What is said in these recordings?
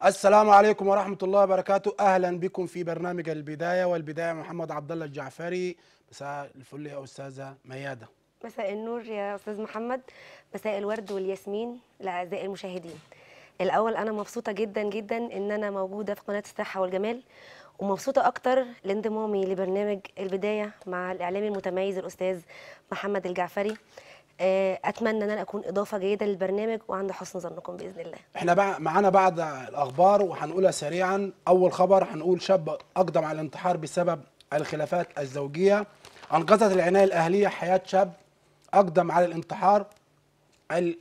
السلام عليكم ورحمة الله وبركاته أهلا بكم في برنامج البداية والبداية محمد عبد الله الجعفري مساء الفل يا أستاذة ميادة مساء النور يا استاذ محمد مساء الورد والياسمين لاعزائي المشاهدين الاول انا مبسوطه جدا جدا ان انا موجوده في قناه الصحه والجمال ومبسوطه اكتر لانضمامي لبرنامج البدايه مع الاعلامي المتميز الاستاذ محمد الجعفري آه، اتمنى ان انا اكون اضافه جيده للبرنامج وعند حسن ظنكم باذن الله احنا بقى معانا بعض الأخبار وهنقولها سريعا أول خبر هنقول شاب أقدم على الانتحار بسبب الخلافات الزوجية أنقذت العناية الأهلية حياة شاب أقدم على الانتحار ال...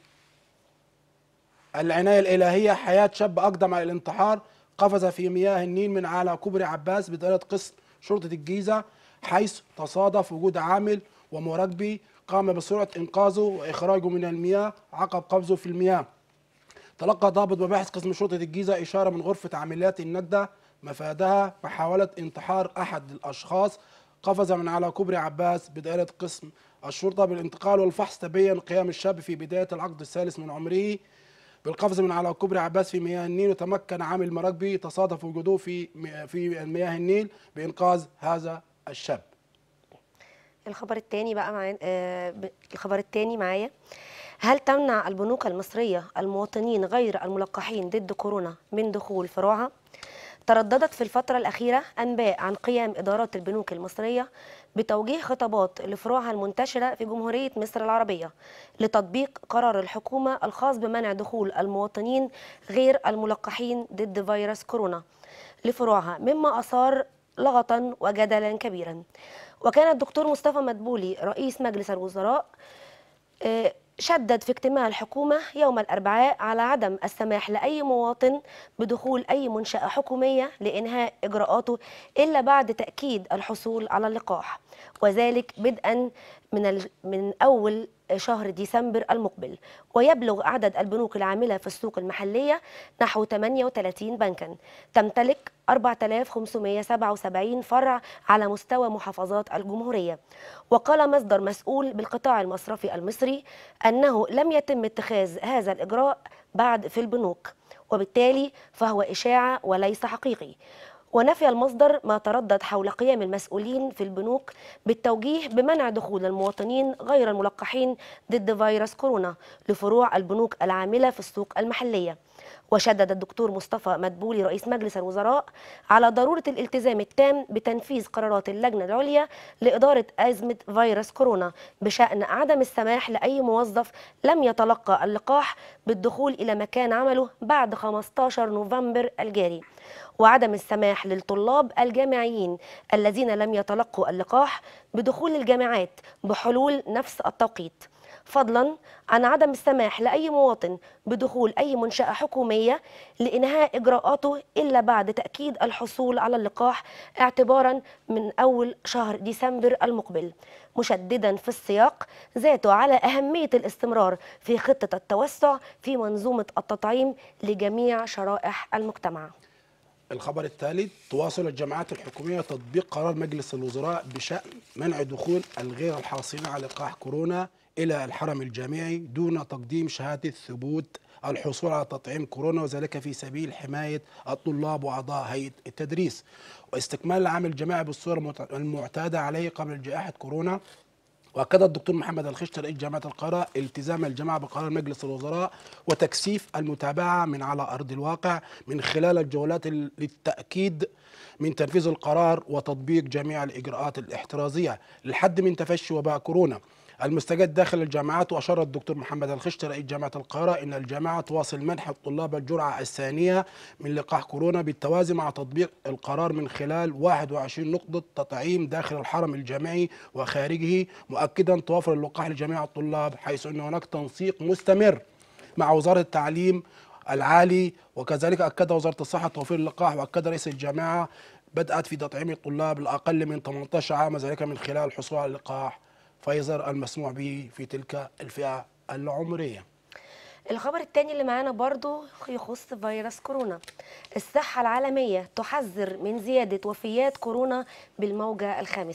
العناية الإلهية حياة شاب أقدم على الانتحار قفز في مياه النيل من على كوبري عباس بدائرة قسم شرطة الجيزة حيث تصادف وجود عامل ومراقبي قام بسرعة إنقاذه وإخراجه من المياه عقب قفزه في المياه تلقى ضابط مباحث قسم شرطة الجيزة إشارة من غرفة عمليات الندى مفادها محاولة انتحار أحد الأشخاص قفز من على كوبري عباس بدائرة قسم الشرطة بالانتقال والفحص تبين قيام الشاب في بداية العقد الثالث من عمره بالقفز من على كوبري عباس في مياه النيل وتمكن عامل مراقبي تصادف وجوده في في مياه النيل بإنقاذ هذا الشاب الخبر الثاني بقى معايا آه، ب- الخبر الثاني معايا هل تمنع البنوك المصرية المواطنين غير الملقحين ضد كورونا من دخول فروعها؟ ترددت في الفترة الأخيرة أنباء عن قيام إدارات البنوك المصرية بتوجيه خطابات لفروعها المنتشرة في جمهورية مصر العربية لتطبيق قرار الحكومة الخاص بمنع دخول المواطنين غير الملقحين ضد فيروس كورونا لفروعها مما أثار لغطا وجدلا كبيرا وكان الدكتور مصطفى مدبولي رئيس مجلس الوزراء آه، شدد في اجتماع الحكومة يوم الأربعاء على عدم السماح لأي مواطن بدخول أي منشأة حكومية لإنهاء إجراءاته إلا بعد تأكيد الحصول على اللقاح وذلك بدءا من ال- من أول شهر ديسمبر المقبل ويبلغ عدد البنوك العاملة في السوق المحلية نحو 38 بنكا تمتلك 4577 فرع على مستوى محافظات الجمهورية وقال مصدر مسؤول بالقطاع المصرفي المصري أنه لم يتم اتخاذ هذا الإجراء بعد في البنوك وبالتالي فهو إشاعة وليس حقيقي ونفي المصدر ما تردد حول قيام المسؤولين في البنوك بالتوجيه بمنع دخول المواطنين غير الملقحين ضد فيروس كورونا لفروع البنوك العاملة في السوق المحلية وشدد الدكتور مصطفى مدبولي رئيس مجلس الوزراء على ضرورة الالتزام التام بتنفيذ قرارات اللجنة العليا لإدارة أزمة فيروس كورونا بشأن عدم السماح لأي موظف لم يتلقى اللقاح بالدخول إلى مكان عمله بعد 15 نوفمبر الجاري وعدم السماح للطلاب الجامعيين الذين لم يتلقوا اللقاح بدخول الجامعات بحلول نفس التوقيت فضلا عن عدم السماح لأي مواطن بدخول أي منشأة حكومية لإنهاء إجراءاته إلا بعد تأكيد الحصول على اللقاح اعتبارا من أول شهر ديسمبر المقبل مشددا في السياق ذاته على أهمية الاستمرار في خطة التوسع في منظومة التطعيم لجميع شرائح المجتمع الخبر الثالث تواصل الجامعات الحكومية تطبيق قرار مجلس الوزراء بشأن منع دخول الغير الحاصلين على لقاح كورونا إلى الحرم الجامعي دون تقديم شهادة ثبوت الحصول على تطعيم كورونا وذلك في سبيل حماية الطلاب وأعضاء هيئة التدريس واستكمال العمل الجماعي بالصورة المعت- المعتادة عليه قبل جائحة كورونا واكد الدكتور محمد الخشت رئيس جامعه القاهره التزام الجامعه بقرار مجلس الوزراء وتكثيف المتابعه من على ارض الواقع من خلال الجولات ال- للتاكيد من تنفيذ القرار وتطبيق جميع الاجراءات الاحترازيه للحد من تفشي وباء كورونا المستجد داخل الجامعات واشار الدكتور محمد الخشت رئيس جامعه القاهره ان الجامعه تواصل منح الطلاب الجرعه الثانيه من لقاح كورونا بالتوازي مع تطبيق القرار من خلال 21 نقطه تطعيم داخل الحرم الجامعي وخارجه مؤكدا توافر اللقاح لجميع الطلاب حيث ان هناك تنسيق مستمر مع وزاره التعليم العالي وكذلك اكد وزاره الصحه توفير اللقاح واكد رئيس الجامعه بدات في تطعيم الطلاب الاقل من 18 عام ذلك من خلال الحصول على اللقاح فايزر المسموح به في تلك الفئه العمريه الخبر التاني اللي معانا برضو يخص فيروس كورونا الصحة العالمية تحذر من زيادة وفيات كورونا بالموجة الخامسة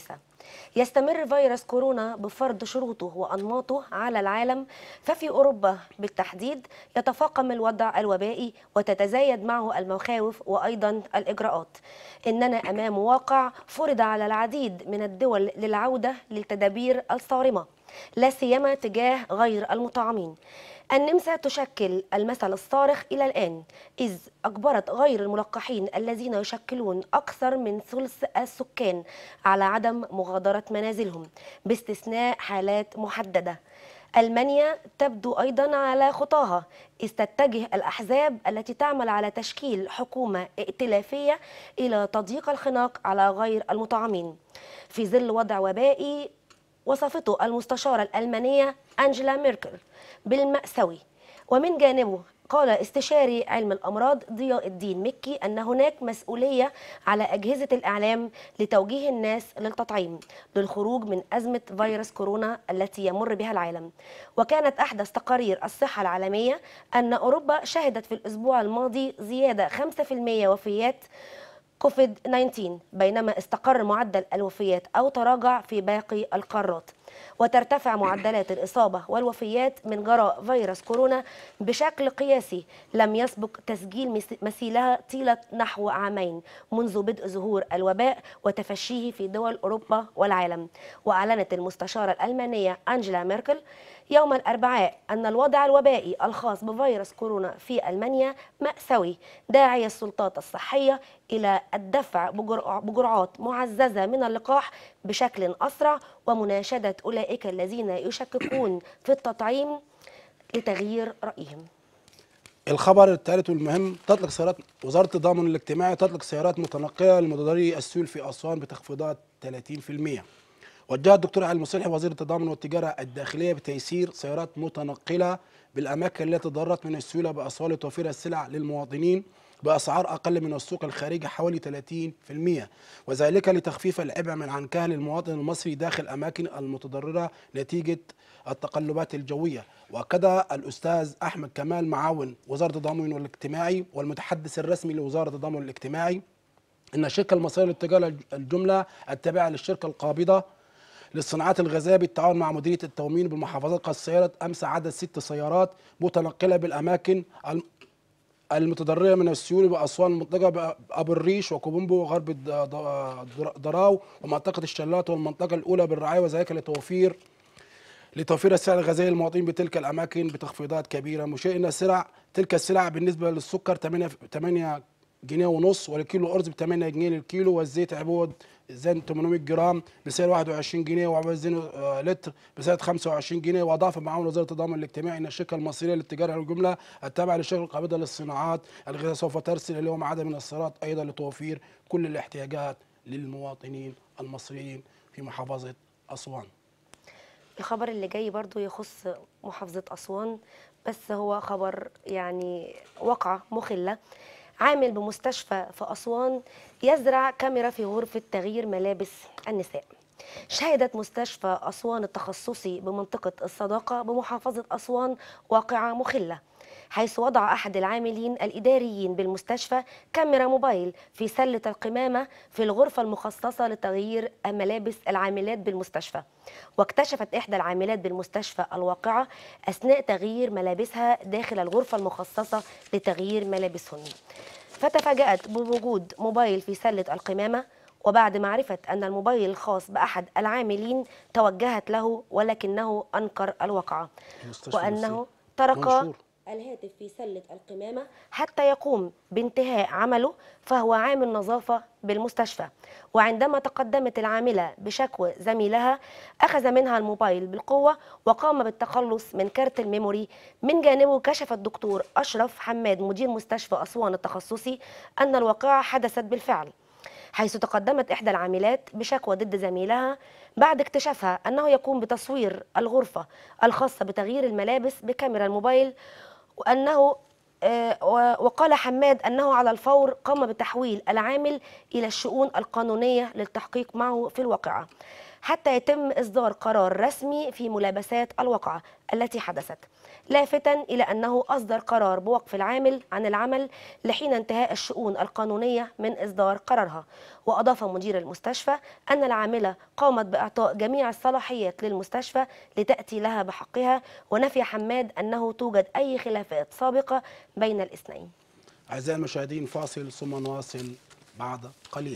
يستمر فيروس كورونا بفرض شروطه وأنماطه على العالم ففي أوروبا بالتحديد يتفاقم الوضع الوبائي وتتزايد معه المخاوف وأيضا الإجراءات إننا أمام واقع فرض على العديد من الدول للعودة للتدابير الصارمة لا سيما تجاه غير المطعمين النمسا تشكل المثل الصارخ إلى الآن إذ أجبرت غير الملقحين الذين يشكلون أكثر من ثلث السكان على عدم مغادرة منازلهم باستثناء حالات محددة ألمانيا تبدو أيضا على خطاها إذ تتجه الأحزاب التي تعمل على تشكيل حكومة ائتلافية إلى تضييق الخناق على غير المطعمين في ظل وضع وبائي وصفته المستشارة الألمانية أنجيلا ميركل بالمأساوي ومن جانبه قال استشاري علم الأمراض ضياء الدين مكي أن هناك مسؤولية على أجهزة الإعلام لتوجيه الناس للتطعيم للخروج من أزمة فيروس كورونا التي يمر بها العالم وكانت أحدث تقارير الصحة العالمية أن أوروبا شهدت في الأسبوع الماضي زيادة 5% وفيات كوفيد 19 بينما استقر معدل الوفيات أو تراجع في باقي القارات وترتفع معدلات الإصابة والوفيات من جراء فيروس كورونا بشكل قياسي لم يسبق تسجيل مس- مثيلها طيلة نحو عامين منذ بدء ظهور الوباء وتفشيه في دول أوروبا والعالم وأعلنت المستشارة الألمانية أنجيلا ميركل يوم الأربعاء أن الوضع الوبائي الخاص بفيروس كورونا في ألمانيا مأساوي داعي السلطات الصحية إلى الدفع بجرع- بجرعات معززة من اللقاح بشكل أسرع ومناشدة أولئك الذين يشككون في التطعيم لتغيير رأيهم الخبر الثالث والمهم تطلق سيارات وزارة التضامن الاجتماعي تطلق سيارات متنقلة لمتضرري السيول في أسوان بتخفيضات 30% وجه الدكتور علي المصلحي وزير التضامن والتجارة الداخلية بتيسير سيارات متنقلة بالأماكن التي تضررت من السيولة بأسوان لتوفير السلع للمواطنين بأسعار أقل من السوق الخارجي حوالي 30% وذلك لتخفيف العبء من عن كاهل المواطن المصري داخل أماكن المتضررة نتيجة التقلبات الجوية وكذا الأستاذ أحمد كمال معاون وزارة التضامن والاجتماعي والمتحدث الرسمي لوزارة التضامن الاجتماعي ان الشركه المصريه للتجاره الجمله التابعه للشركه القابضه للصناعات الغذائيه بالتعاون مع مديريه التومين بالمحافظات قد سيرت امس عدد ست سيارات متنقله بالاماكن الم- المتضرره من السيول باسوان المنطقه بابو الريش وكوبومبو وغرب الد- ض- ضراو ومنطقه الشلات والمنطقه الاولى بالرعايه وذلك لتوفير لتوفير السلع الغذائيه للمواطنين بتلك الاماكن بتخفيضات كبيره مشير ان السلع تلك السلع بالنسبه للسكر 8 8 جنيه ونص والكيلو الارز ب 8 جنيه للكيلو والزيت عبود زين 800 جرام بسعر 21 جنيه وعبود زين آه، لتر بسعر 25 جنيه واضاف معاون وزاره التضامن الاجتماعي ان الشركه المصريه للتجاره والجمله التابعه للشركه القابضه للصناعات الغذائيه سوف ترسل اليوم عدد من السيارات ايضا لتوفير كل الاحتياجات للمواطنين المصريين في محافظه اسوان. الخبر اللي جاي برضو يخص محافظة أسوان بس هو خبر يعني وقعة مخلة عامل بمستشفى في أسوان يزرع كاميرا في غرفة تغيير ملابس النساء شهدت مستشفى أسوان التخصصي بمنطقة الصداقة بمحافظة أسوان واقعة مخلة حيث وضع أحد العاملين الإداريين بالمستشفى كاميرا موبايل في سلة القمامة في الغرفة المخصصة لتغيير ملابس العاملات بالمستشفى واكتشفت إحدى العاملات بالمستشفى الواقعة أثناء تغيير ملابسها داخل الغرفة المخصصة لتغيير ملابسهن فتفاجأت بوجود موبايل في سلة القمامة وبعد معرفة أن الموبايل الخاص بأحد العاملين توجهت له ولكنه أنكر الواقعة المستشفى وأنه نفسه. ترك منشور. الهاتف في سلة القمامة حتى يقوم بانتهاء عمله فهو عامل نظافة بالمستشفى وعندما تقدمت العاملة بشكوى زميلها أخذ منها الموبايل بالقوة وقام بالتخلص من كارت الميموري من جانبه كشف الدكتور أشرف حماد مدير مستشفى أسوان التخصصي أن الواقعة حدثت بالفعل حيث تقدمت إحدى العاملات بشكوى ضد زميلها بعد اكتشافها أنه يقوم بتصوير الغرفة الخاصة بتغيير الملابس بكاميرا الموبايل وأنه آه، و- وقال حماد أنه على الفور قام بتحويل العامل إلى الشؤون القانونية للتحقيق معه في الواقعة حتى يتم إصدار قرار رسمي في ملابسات الواقعة التي حدثت لافتا إلى أنه أصدر قرار بوقف العامل عن العمل لحين انتهاء الشؤون القانونية من إصدار قرارها وأضاف مدير المستشفى أن العاملة قامت بإعطاء جميع الصلاحيات للمستشفى لتأتي لها بحقها ونفي حماد أنه توجد أي خلافات سابقة بين الاثنين أعزائي المشاهدين فاصل ثم نواصل بعد قليل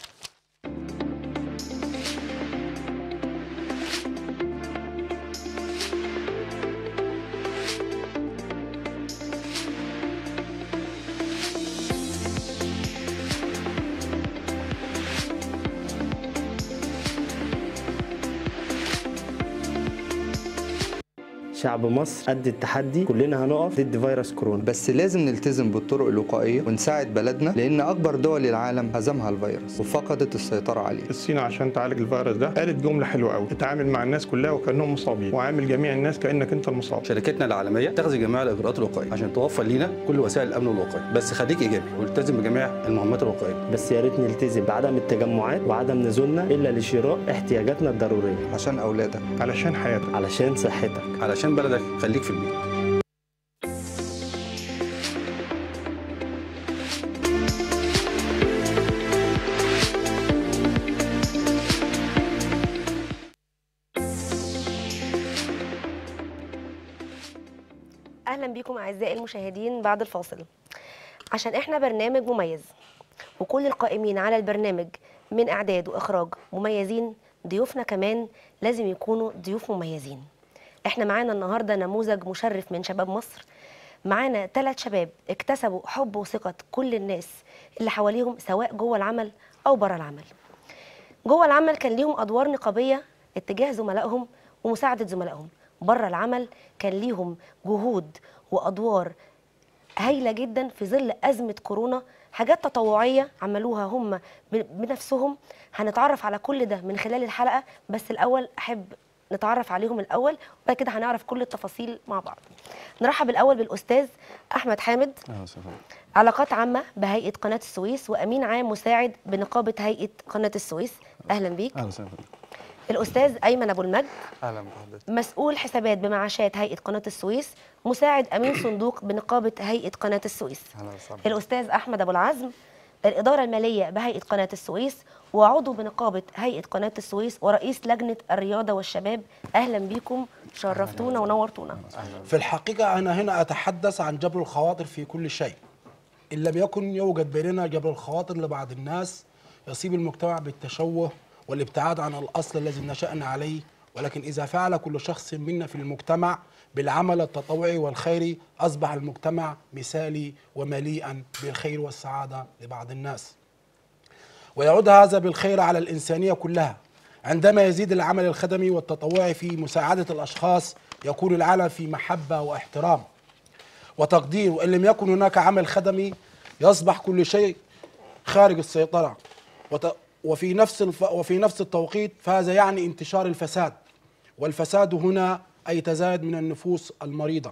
شعب مصر قد التحدي كلنا هنقف ضد فيروس كورونا بس لازم نلتزم بالطرق الوقائية ونساعد بلدنا لأن أكبر دول العالم هزمها الفيروس وفقدت السيطرة عليه الصين عشان تعالج الفيروس ده قالت جمله حلوه قوي اتعامل مع الناس كلها وكانهم مصابين وعامل جميع الناس كانك انت المصاب شركتنا العالميه تخذ جميع الاجراءات الوقائيه عشان توفر لينا كل وسائل الامن والوقايه بس خليك ايجابي والتزم بجميع المهمات الوقائيه بس يا ريت نلتزم بعدم التجمعات وعدم نزولنا الا لشراء احتياجاتنا الضروريه عشان أولادك علشان حياتك علشان صحتك علشان بلدك خليك في البيت اهلا بكم اعزائي المشاهدين بعد الفاصل عشان احنا برنامج مميز وكل القائمين على البرنامج من اعداد واخراج مميزين ضيوفنا كمان لازم يكونوا ضيوف مميزين احنا معانا النهارده نموذج مشرف من شباب مصر معانا ثلاث شباب اكتسبوا حب وثقة كل الناس اللي حواليهم سواء جوه العمل أو بره العمل جوه العمل كان ليهم ادوار نقابيه اتجاه زملائهم ومساعده زملائهم بره العمل كان ليهم جهود وادوار هايله جدا في ظل ازمه كورونا حاجات تطوعيه عملوها هم ب- بنفسهم هنتعرف على كل ده من خلال الحلقه بس الاول احب نتعرف عليهم الاول وبعد كده هنعرف كل التفاصيل مع بعض نرحب الاول بالاستاذ احمد حامد علاقات عامة بهيئة قناة السويس وأمين عام مساعد بنقابة هيئة قناة السويس أهلا بيك اهلا وسهلا الأستاذ أيمن أبو المجد اهلا بحضرتك مسؤول حسابات بمعاشات هيئة قناة السويس مساعد أمين صندوق بنقابة هيئة قناة السويس اهلا وسهلا الأستاذ أحمد أبو العزم الإدارة المالية بهيئة قناة السويس وعضو بنقابة هيئة قناة السويس ورئيس لجنة الرياضة والشباب أهلا بيكم شرفتونا ونورتونا في الحقيقة أنا هنا أتحدث عن جبر الخواطر في كل شيء إن لم يكن يوجد بيننا جبر الخواطر لبعض الناس يصيب المجتمع بالتشوه والابتعاد عن الأصل الذي نشأنا عليه ولكن إذا فعل كل شخص منا في المجتمع بالعمل التطوعي والخيري أصبح المجتمع مثالي ومليئا بالخير والسعادة لبعض الناس ويعود هذا بالخير على الإنسانية كلها عندما يزيد العمل الخدمي والتطوعي في مساعدة الأشخاص يكون العالم في محبة واحترام وتقدير وإن لم يكن هناك عمل خدمي يصبح كل شيء خارج السيطرة وت- وفي نفس الف... وفي نفس التوقيت فهذا يعني انتشار الفساد والفساد هنا أي تزايد من النفوس المريضة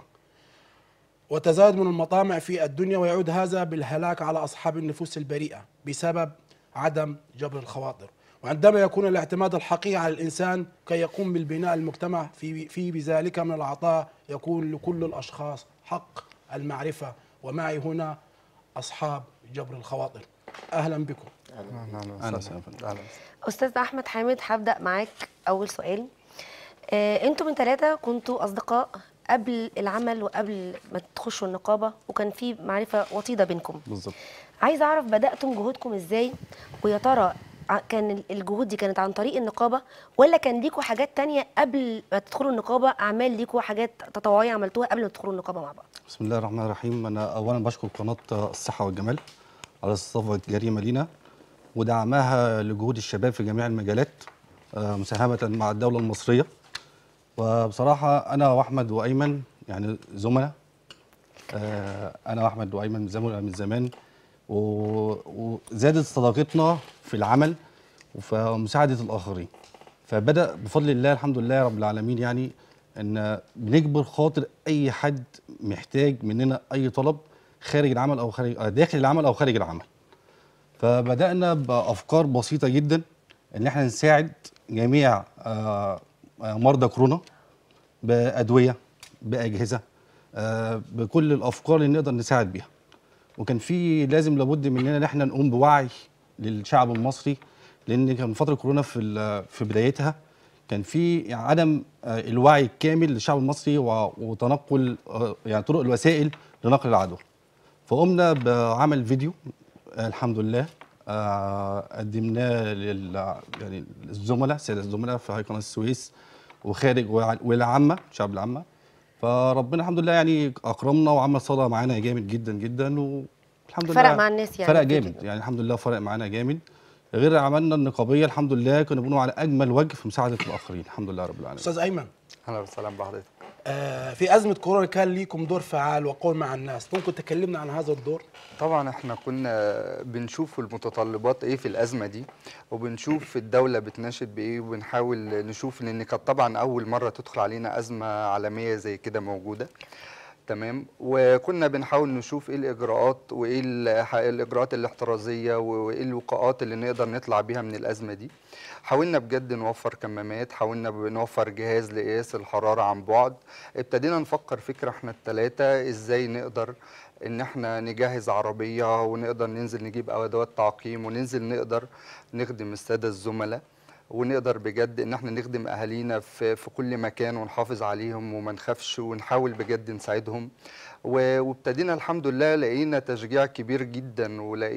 وتزايد من المطامع في الدنيا ويعود هذا بالهلاك على أصحاب النفوس البريئة بسبب عدم جبر الخواطر وعندما يكون الاعتماد الحقيقي على الإنسان كي يقوم بالبناء المجتمع في في بذلك من العطاء يكون لكل الأشخاص حق المعرفة ومعي هنا أصحاب جبر الخواطر أهلا بكم اهلا وسهلا اهلا استاذ احمد حامد هبدا معاك اول سؤال آه، انتوا من ثلاثه كنتوا اصدقاء قبل العمل وقبل ما تخشوا النقابه وكان في معرفه وطيده بينكم بالظبط عايزه اعرف بداتم جهودكم ازاي ويا ترى ع- كان الجهود دي كانت عن طريق النقابه ولا كان ليكوا حاجات تانية قبل ما تدخلوا النقابه اعمال ليكوا حاجات تطوعيه عملتوها قبل ما تدخلوا النقابه مع بعض بسم الله الرحمن الرحيم انا اولا بشكر قناه الصحه والجمال على الاستضافه الجريمه لينا ودعمها لجهود الشباب في جميع المجالات آه، مساهمه مع الدوله المصريه وبصراحه انا واحمد وايمن يعني زملاء آه، انا واحمد وايمن زملاء من زمان و- وزادت صداقتنا في العمل وفي مساعده الاخرين فبدا بفضل الله الحمد لله رب العالمين يعني ان بنجبر خاطر اي حد محتاج مننا اي طلب خارج العمل او خارج آه، داخل العمل او خارج العمل فبدانا بافكار بسيطه جدا ان احنا نساعد جميع آه، آه، مرضى كورونا بادويه باجهزه آه، بكل الافكار اللي نقدر نساعد بيها وكان في لازم لابد مننا ان احنا نقوم بوعي للشعب المصري لان كان فتره كورونا في ال- في بدايتها كان في عدم آه، الوعي الكامل للشعب المصري و- وتنقل آه، يعني طرق الوسائل لنقل العدوى فقمنا بعمل فيديو آه، الحمد لله آه، قدمناه لل يعني الزملاء الساده الزملاء في هاي قناه السويس وخارج وع- والعامه الشعب العامه فربنا الحمد لله يعني اكرمنا وعمل صدى معانا جامد جدا جدا والحمد لله فرق مع الناس يعني فرق الفيديو جامد ده. يعني الحمد لله فرق معانا جامد غير عملنا النقابيه الحمد لله كنا بنقول على اجمل وجه في مساعده الاخرين الحمد لله رب العالمين استاذ ايمن اهلا وسهلا بحضرتك آه في ازمه كورونا كان ليكم دور فعال وقول مع الناس ممكن تكلمنا عن هذا الدور طبعا احنا كنا بنشوف المتطلبات ايه في الازمه دي وبنشوف الدوله بتناشد بايه وبنحاول نشوف لان كانت طبعا اول مره تدخل علينا ازمه عالميه زي كده موجوده تمام وكنا بنحاول نشوف ايه الاجراءات وايه الح- الاجراءات الاحترازيه وايه الوقاءات اللي نقدر نطلع بيها من الازمه دي حاولنا بجد نوفر كمامات حاولنا نوفر جهاز لقياس الحراره عن بعد ابتدينا نفكر فكره احنا الثلاثه ازاي نقدر ان احنا نجهز عربيه ونقدر ننزل نجيب ادوات تعقيم وننزل نقدر نخدم الساده الزملاء ونقدر بجد ان احنا نخدم اهالينا في في كل مكان ونحافظ عليهم وما نخافش ونحاول بجد نساعدهم و- وابتدينا الحمد لله لقينا تشجيع كبير جدا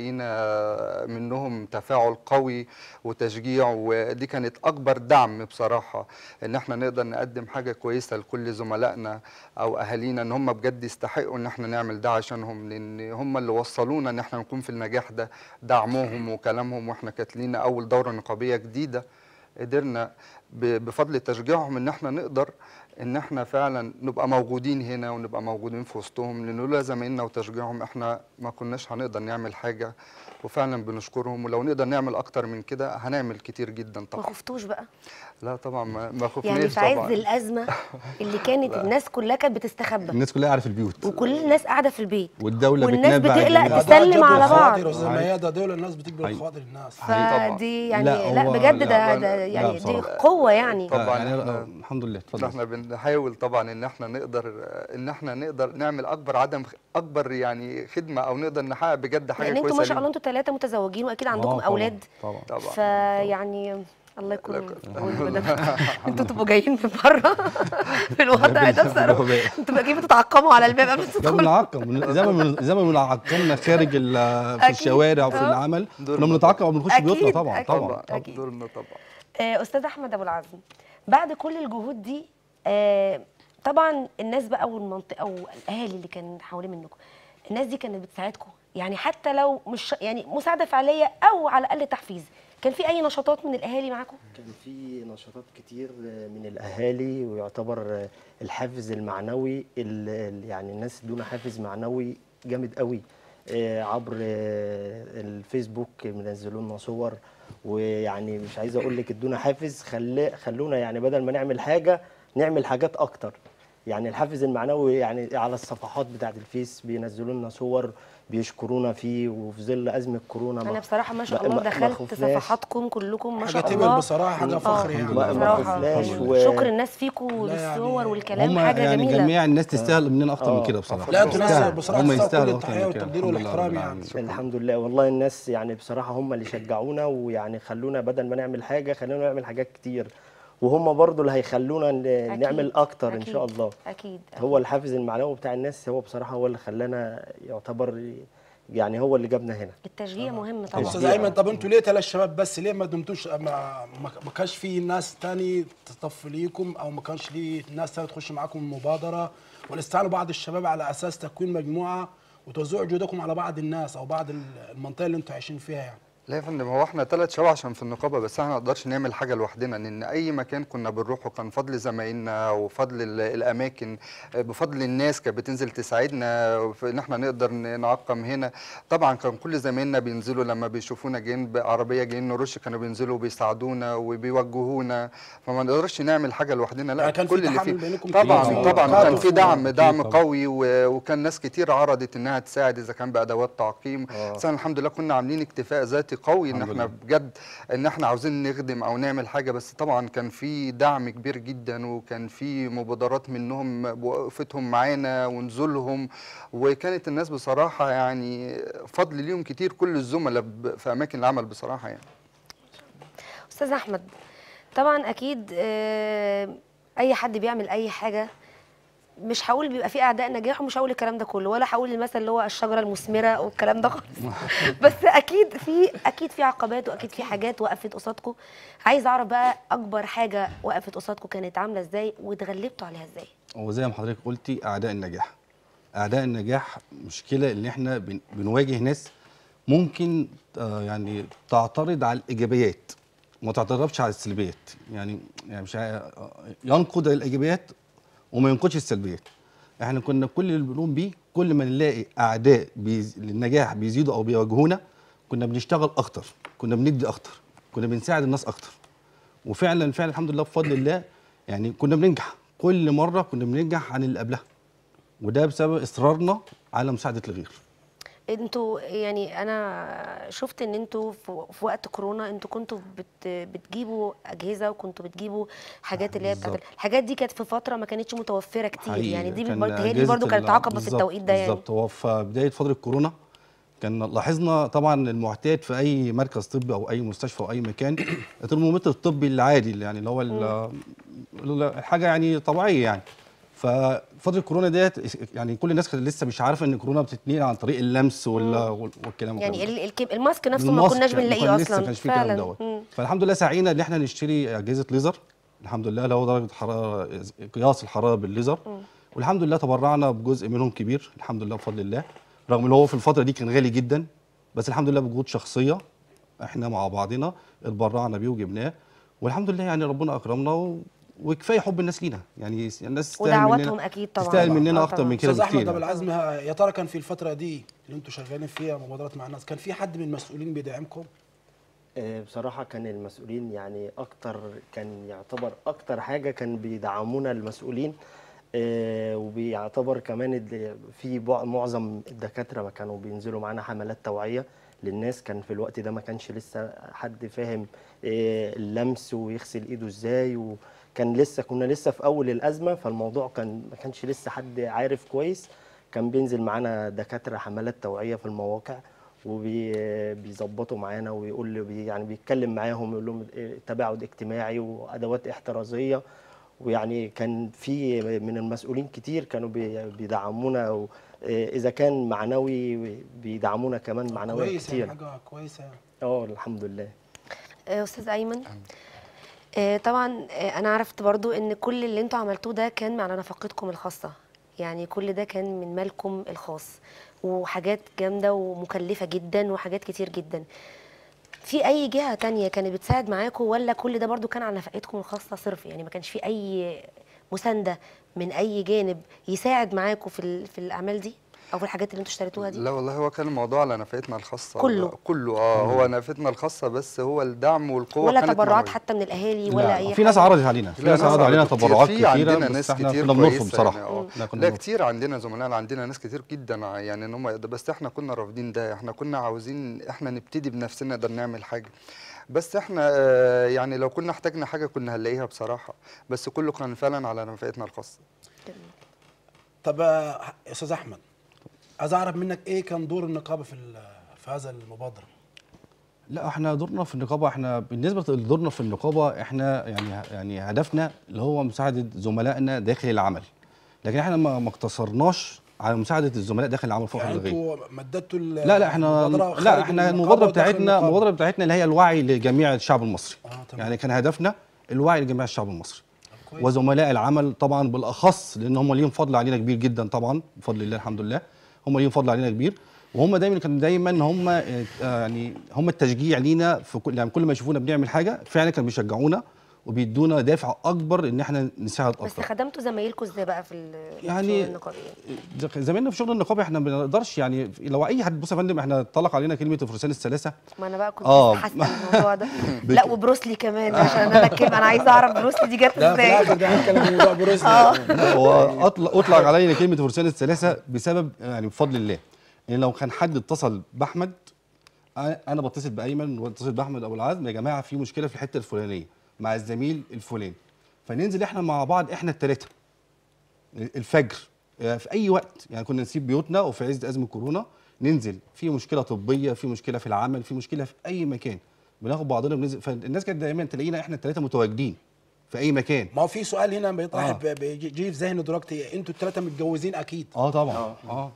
ولقينا منهم تفاعل قوي وتشجيع ودي كانت اكبر دعم بصراحه ان احنا نقدر نقدم حاجه كويسه لكل زملائنا او اهالينا ان هم بجد يستحقوا ان احنا نعمل ده عشانهم لان هم اللي وصلونا ان احنا نكون في النجاح ده دعمهم وكلامهم واحنا كانت لينا اول دوره نقابيه جديده قدرنا ب- بفضل تشجيعهم ان احنا نقدر ان احنا فعلا نبقى موجودين هنا ونبقى موجودين في وسطهم لان لولا زمايلنا وتشجيعهم احنا ما كناش هنقدر نعمل حاجه وفعلا بنشكرهم ولو نقدر نعمل اكتر من كده هنعمل كتير جدا ما طبعا خفتوش بقى لا طبعا ما, ما خفناش يعني في عز طبعا الازمه اللي كانت الناس كلها كانت بتستخبى الناس كلها قاعده في البيوت وكل الناس قاعده في البيت والدوله والناس بتنبه بتقلق الجميع. تس- تسلم ده جبر على بعض. الخواطر وزي ما هي ده دول الناس بتجبر حقيقي. خواطر الناس طبعا. فدي يعني لا، لا, هو- بجد لا، ده, طبعاً. ده لا، يعني دي بصراحة. قوه يعني طبعاً يعني إحنا- آه، الحمد لله اتفضل احنا بنحاول طبعا ان احنا نقدر ان احنا نقدر نعمل اكبر عدم اكبر يعني خدمه او نقدر نحقق بجد حاجه لان كويسه انتوا ما شاء الله ليهم. انتوا ثلاثه متزوجين واكيد عندكم آه، طبعاً، اولاد طبعا طبعا فيعني الله يكون الله يكون- عون المدام. انتوا تبقوا جايين من بره في الوضع ده بصراحه انتوا جايين بتتعقموا على الباب قبل ما ده تدخلوا بنعقم زي ما زي ما بنعقمنا خارج ال- في أكيد. الشوارع وفي آه. العمل دورنا كنا بنتعقم قبل ما نخش بيوتنا أكيد، طبعا أكيد. طبعا طبعا أكيد. دورنا طبعا آه، استاذ احمد ابو العزم بعد كل الجهود دي آه، طبعا الناس بقى والمنطقه والاهالي اللي كان حوالين منكم الناس دي كانت بتساعدكم يعني حتى لو مش يعني مساعده فعليه او على الاقل تحفيز كان في اي نشاطات من الاهالي معاكم كان في نشاطات كتير من الاهالي ويعتبر الحافز المعنوي ال- ال- يعني الناس ادونا حافز معنوي جامد قوي آه، عبر آه، الفيسبوك منزلوا لنا صور ويعني مش عايز اقول لك ادونا حافز خلي خلونا يعني بدل ما نعمل حاجه نعمل حاجات اكتر يعني الحافز المعنوي يعني على الصفحات بتاعت الفيس بينزلوا لنا صور بيشكرونا فيه وفي ظل ازمه كورونا انا ما- بصراحه ما شاء ما- الله ما- ما دخلت خفناش. صفحاتكم كلكم ما حاجه شاء تبل الله بصراحه حاجه آه. فخر يعني ما- ما بصراحه خفناش يعني و- شكر الناس فيكم لا للصور يعني والكلام هم حاجه يعني جميله جميع الناس تستاهل مننا اكتر من آه. كده بصراحه لا انتوا ناس يستاهلوا. بصراحه هم تستاهلوا كل يستاهلوا أكتر من التحيه كده. والتقدير الحمد لله والاحترام رب يعني العالمين. الحمد لله والله الناس يعني بصراحة هم اللي شجعونا ويعني خلونا بدل ما نعمل حاجة خلونا نعمل حاجات كتير وهم برضو اللي هيخلونا ن- أكيد. نعمل أكتر إن أكيد. شاء الله اكيد هو الحافز المعنوي بتاع الناس هو بصراحة هو اللي خلانا يعتبر يعني هو اللي جابنا هنا التشجيع مهم طبعا استاذ ايمن طب انتوا ليه ثلاث شباب بس ليه ما دمتوش ما, ما, ما كانش في ناس تاني تطف ليكم او ما كانش في ناس تاني تخش معاكم المبادره ولا استعانوا بعض الشباب على اساس تكوين مجموعه وتوزعوا جهودكم على بعض الناس او بعض المنطقه اللي انتوا عايشين فيها يعني لا يا فندم هو احنا ثلاث شباب عشان في النقابه بس احنا ما نقدرش نعمل حاجه لوحدنا لان اي مكان كنا بنروحه كان فضل زمايلنا وفضل ال- الاماكن بفضل الناس كانت بتنزل تساعدنا في ان احنا نقدر ن- نعقم هنا طبعا كان كل زمايلنا بينزلوا لما بيشوفونا جايين بعربيه جايين نرش كانوا بينزلوا وبيساعدونا وبيوجهونا فما نقدرش نعمل حاجه لوحدنا لا يعني كان في كل اللي تحامل فيه بينكم طبعا كتير. طبعا آه. كان في دعم دعم طبعاً. قوي و- وكان ناس كتير عرضت انها تساعد اذا كان بادوات تعقيم آه. بس احنا الحمد لله كنا عاملين اكتفاء ذاتي تحدي قوي ان الحمد احنا لله. بجد ان احنا عاوزين نخدم او نعمل حاجه بس طبعا كان في دعم كبير جدا وكان في مبادرات منهم بوقفتهم معانا ونزولهم وكانت الناس بصراحه يعني فضل ليهم كتير كل الزملاء ب- في اماكن العمل بصراحه يعني استاذ احمد طبعا اكيد آه، اي حد بيعمل اي حاجه مش هقول بيبقى في اعداء نجاح ومش هقول الكلام ده كله ولا هقول المثل اللي هو الشجره المثمره والكلام ده خالص بس اكيد في اكيد في عقبات واكيد في حاجات وقفت قصادكم عايز اعرف بقى اكبر حاجه وقفت قصادكم كانت عامله ازاي واتغلبتوا عليها ازاي وزي ما حضرتك قلتي اعداء النجاح اعداء النجاح مشكله ان احنا بن- بنواجه ناس ممكن آه، يعني تعترض على الايجابيات وما تعترضش على السلبيات يعني يعني مش ع- ينقد الايجابيات وما ينقدش السلبيات احنا كنا كل اللي بنقوم بيه كل ما نلاقي اعداء بيز... للنجاح بيزيدوا او بيواجهونا كنا بنشتغل اكتر كنا بندي اكتر كنا بنساعد الناس اكتر وفعلا فعلا الحمد لله بفضل الله يعني كنا بننجح كل مره كنا بننجح عن اللي قبلها وده بسبب اصرارنا على مساعده الغير انتوا يعني انا شفت ان انتوا في في وقت كورونا انتوا كنتوا بت بتجيبوا اجهزه وكنتوا بتجيبوا حاجات اللي هي بتاعت بالظبط. الحاجات دي كانت في فتره ما كانتش متوفره كتير حقيقي. يعني دي كان برضه هي دي أجهزة برضه كانت ال- عقبه في بالظبط- التوقيت ده يعني بالظبط هو في بدايه فتره كورونا كان لاحظنا طبعا المعتاد في اي مركز طبي او اي مستشفى او اي مكان الترمومتر الطبي العادي اللي يعني اللي هو ال- الحاجه يعني طبيعيه يعني ففتره كورونا ديت يعني كل الناس كانت لسه مش عارفه ان كورونا بتتنقل عن طريق اللمس وال- وال- والكلام يعني والكلام ده. ال- الكب- الماسك نفسه ما الماسك كناش يعني بنلاقيه كان لسه اصلا كانش فيه الكلام فعلا دوت مم. فالحمد لله سعينا ان احنا نشتري اجهزه ليزر الحمد لله اللي هو درجه حراره قياس الحراره بالليزر والحمد لله تبرعنا بجزء منهم كبير الحمد لله بفضل الله رغم ان هو في الفتره دي كان غالي جدا بس الحمد لله بجهود شخصيه احنا مع بعضنا اتبرعنا بيه وجبناه والحمد لله يعني ربنا اكرمنا و... وكفايه حب الناس لينا يعني الناس تستاهل ودعواتهم مننا اكيد طبعا تستاهل آه مننا اكتر طبعاً. من كده استاذ احمد بكتير ابو يعني. العزم ها- يا ترى كان في الفتره دي اللي انتم شغالين فيها مبادرات مع الناس كان في حد من المسؤولين بيدعمكم آه، بصراحة كان المسؤولين يعني أكتر كان يعتبر أكتر حاجة كان بيدعمونا المسؤولين آه، وبيعتبر كمان ال- في بع- معظم الدكاترة ما كانوا بينزلوا معانا حملات توعية للناس كان في الوقت ده ما كانش لسه حد فاهم آه، اللمس ويغسل ايده ازاي وكان لسه كنا لسه في اول الازمه فالموضوع كان ما كانش لسه حد عارف كويس كان بينزل معانا دكاتره حملات توعيه في المواقع وبيظبطوا معانا ويقول له بي يعني بيتكلم معاهم يقول لهم إيه تباعد اجتماعي وادوات احترازيه ويعني كان في من المسؤولين كتير كانوا بي- بيدعمونا و- إيه اذا كان معنوي بيدعمونا كمان معنويا كويس كتير يعني حاجه كويسه يعني. اه الحمد لله آه، استاذ ايمن آه، طبعا آه، انا عرفت برضو ان كل اللي انتوا عملتوه ده كان على نفقتكم الخاصه يعني كل ده كان من مالكم الخاص وحاجات جامده ومكلفه جدا وحاجات كتير جدا في اي جهه تانية كانت بتساعد معاكم ولا كل ده برضو كان على نفقتكم الخاصه صرف يعني ما كانش في اي مسانده من اي جانب يساعد معاكم في ال- في الاعمال دي او في الحاجات اللي انتوا اشتريتوها دي لا والله هو كان الموضوع على نفقتنا الخاصه كله. كله اه هو نفقتنا الخاصه بس هو الدعم والقوه ولا كانت تبرعات معنوية. حتى من الاهالي لا، ولا اي في ناس حاجة؟ عرضت علينا في لا، ناس عرض علينا كتير. تبرعات في كتيره عندنا بس ناس احنا كتير كنا بنرفض كويسة بصراحه يعني اه. لا كنا لا بنرفض. كتير عندنا زملاء عندنا ناس كتير جدا ع- يعني ان هم يقدروا- بس احنا كنا رافضين ده احنا كنا عاوزين احنا نبتدي بنفسنا نقدر نعمل حاجه بس احنا آه، يعني لو كنا احتاجنا حاجه كنا هنلاقيها بصراحه بس كله كان فعلا على نفقتنا الخاصه طب آه، استاذ احمد عايز اعرف منك ايه كان دور النقابه في ال- في هذا المبادره لا احنا دورنا في النقابه احنا بالنسبه لدورنا في النقابه احنا يعني يعني هدفنا اللي هو مساعده زملائنا داخل العمل لكن احنا ما ما اقتصرناش على مساعده الزملاء داخل العمل فقط يعني لا غير انتوا مددتوا ال- لا لا احنا المبادرة لا خارج احنا النقابة المبادره وداخل بتاعتنا النقابة. المبادره بتاعتنا اللي هي الوعي لجميع الشعب المصري آه، تمام. يعني كان هدفنا الوعي لجميع الشعب المصري كويس. وزملاء العمل طبعا بالاخص لان هم ليهم فضل علينا كبير جدا طبعا بفضل الله الحمد لله هم ليهم فضل علينا كبير وهم دايما كانوا دايما هم آه، يعني هم التشجيع لينا في كل يعني كل ما يشوفونا بنعمل حاجه فعلا كانوا بيشجعونا وبيدونا دافع اكبر ان احنا نساعد بس اكتر خدمتوا زمايلكم ازاي بقى في ال- في يعني الشغل النقابي يعني؟ زمايلنا في شغل النقابه احنا ما بنقدرش يعني لو اي حد بص يا فندم احنا طلق علينا كلمه الفرسان الثلاثه ما انا بقى كنت آه. لسه حاسه الموضوع ده لا وبروسلي كمان عشان انا كده انا عايزه اعرف بروسلي دي جت ده في الاخر ازاي ده هنتكلم في موضوع بروسلي هو اطلق اطلق علينا كلمه فرسان الثلاثه بسبب يعني بفضل الله يعني لو كان حد اتصل باحمد انا أنا بتصل بايمن وبتصل باحمد ابو العزم يا جماعه في مشكله في الحته الفلانيه مع الزميل الفلاني فننزل احنا مع بعض احنا الثلاثه الفجر آه، في اي وقت يعني كنا نسيب بيوتنا وفي عز ازمه كورونا ننزل في مشكله طبيه في مشكله في العمل في مشكله في اي مكان بناخد بعضنا بننزل فالناس كانت دايما تلاقينا احنا الثلاثه متواجدين في اي مكان ما هو في سؤال هنا بيطرح آه. ب- بيجي في ذهني دلوقتي انتوا الثلاثه متجوزين اكيد اه طبعا اه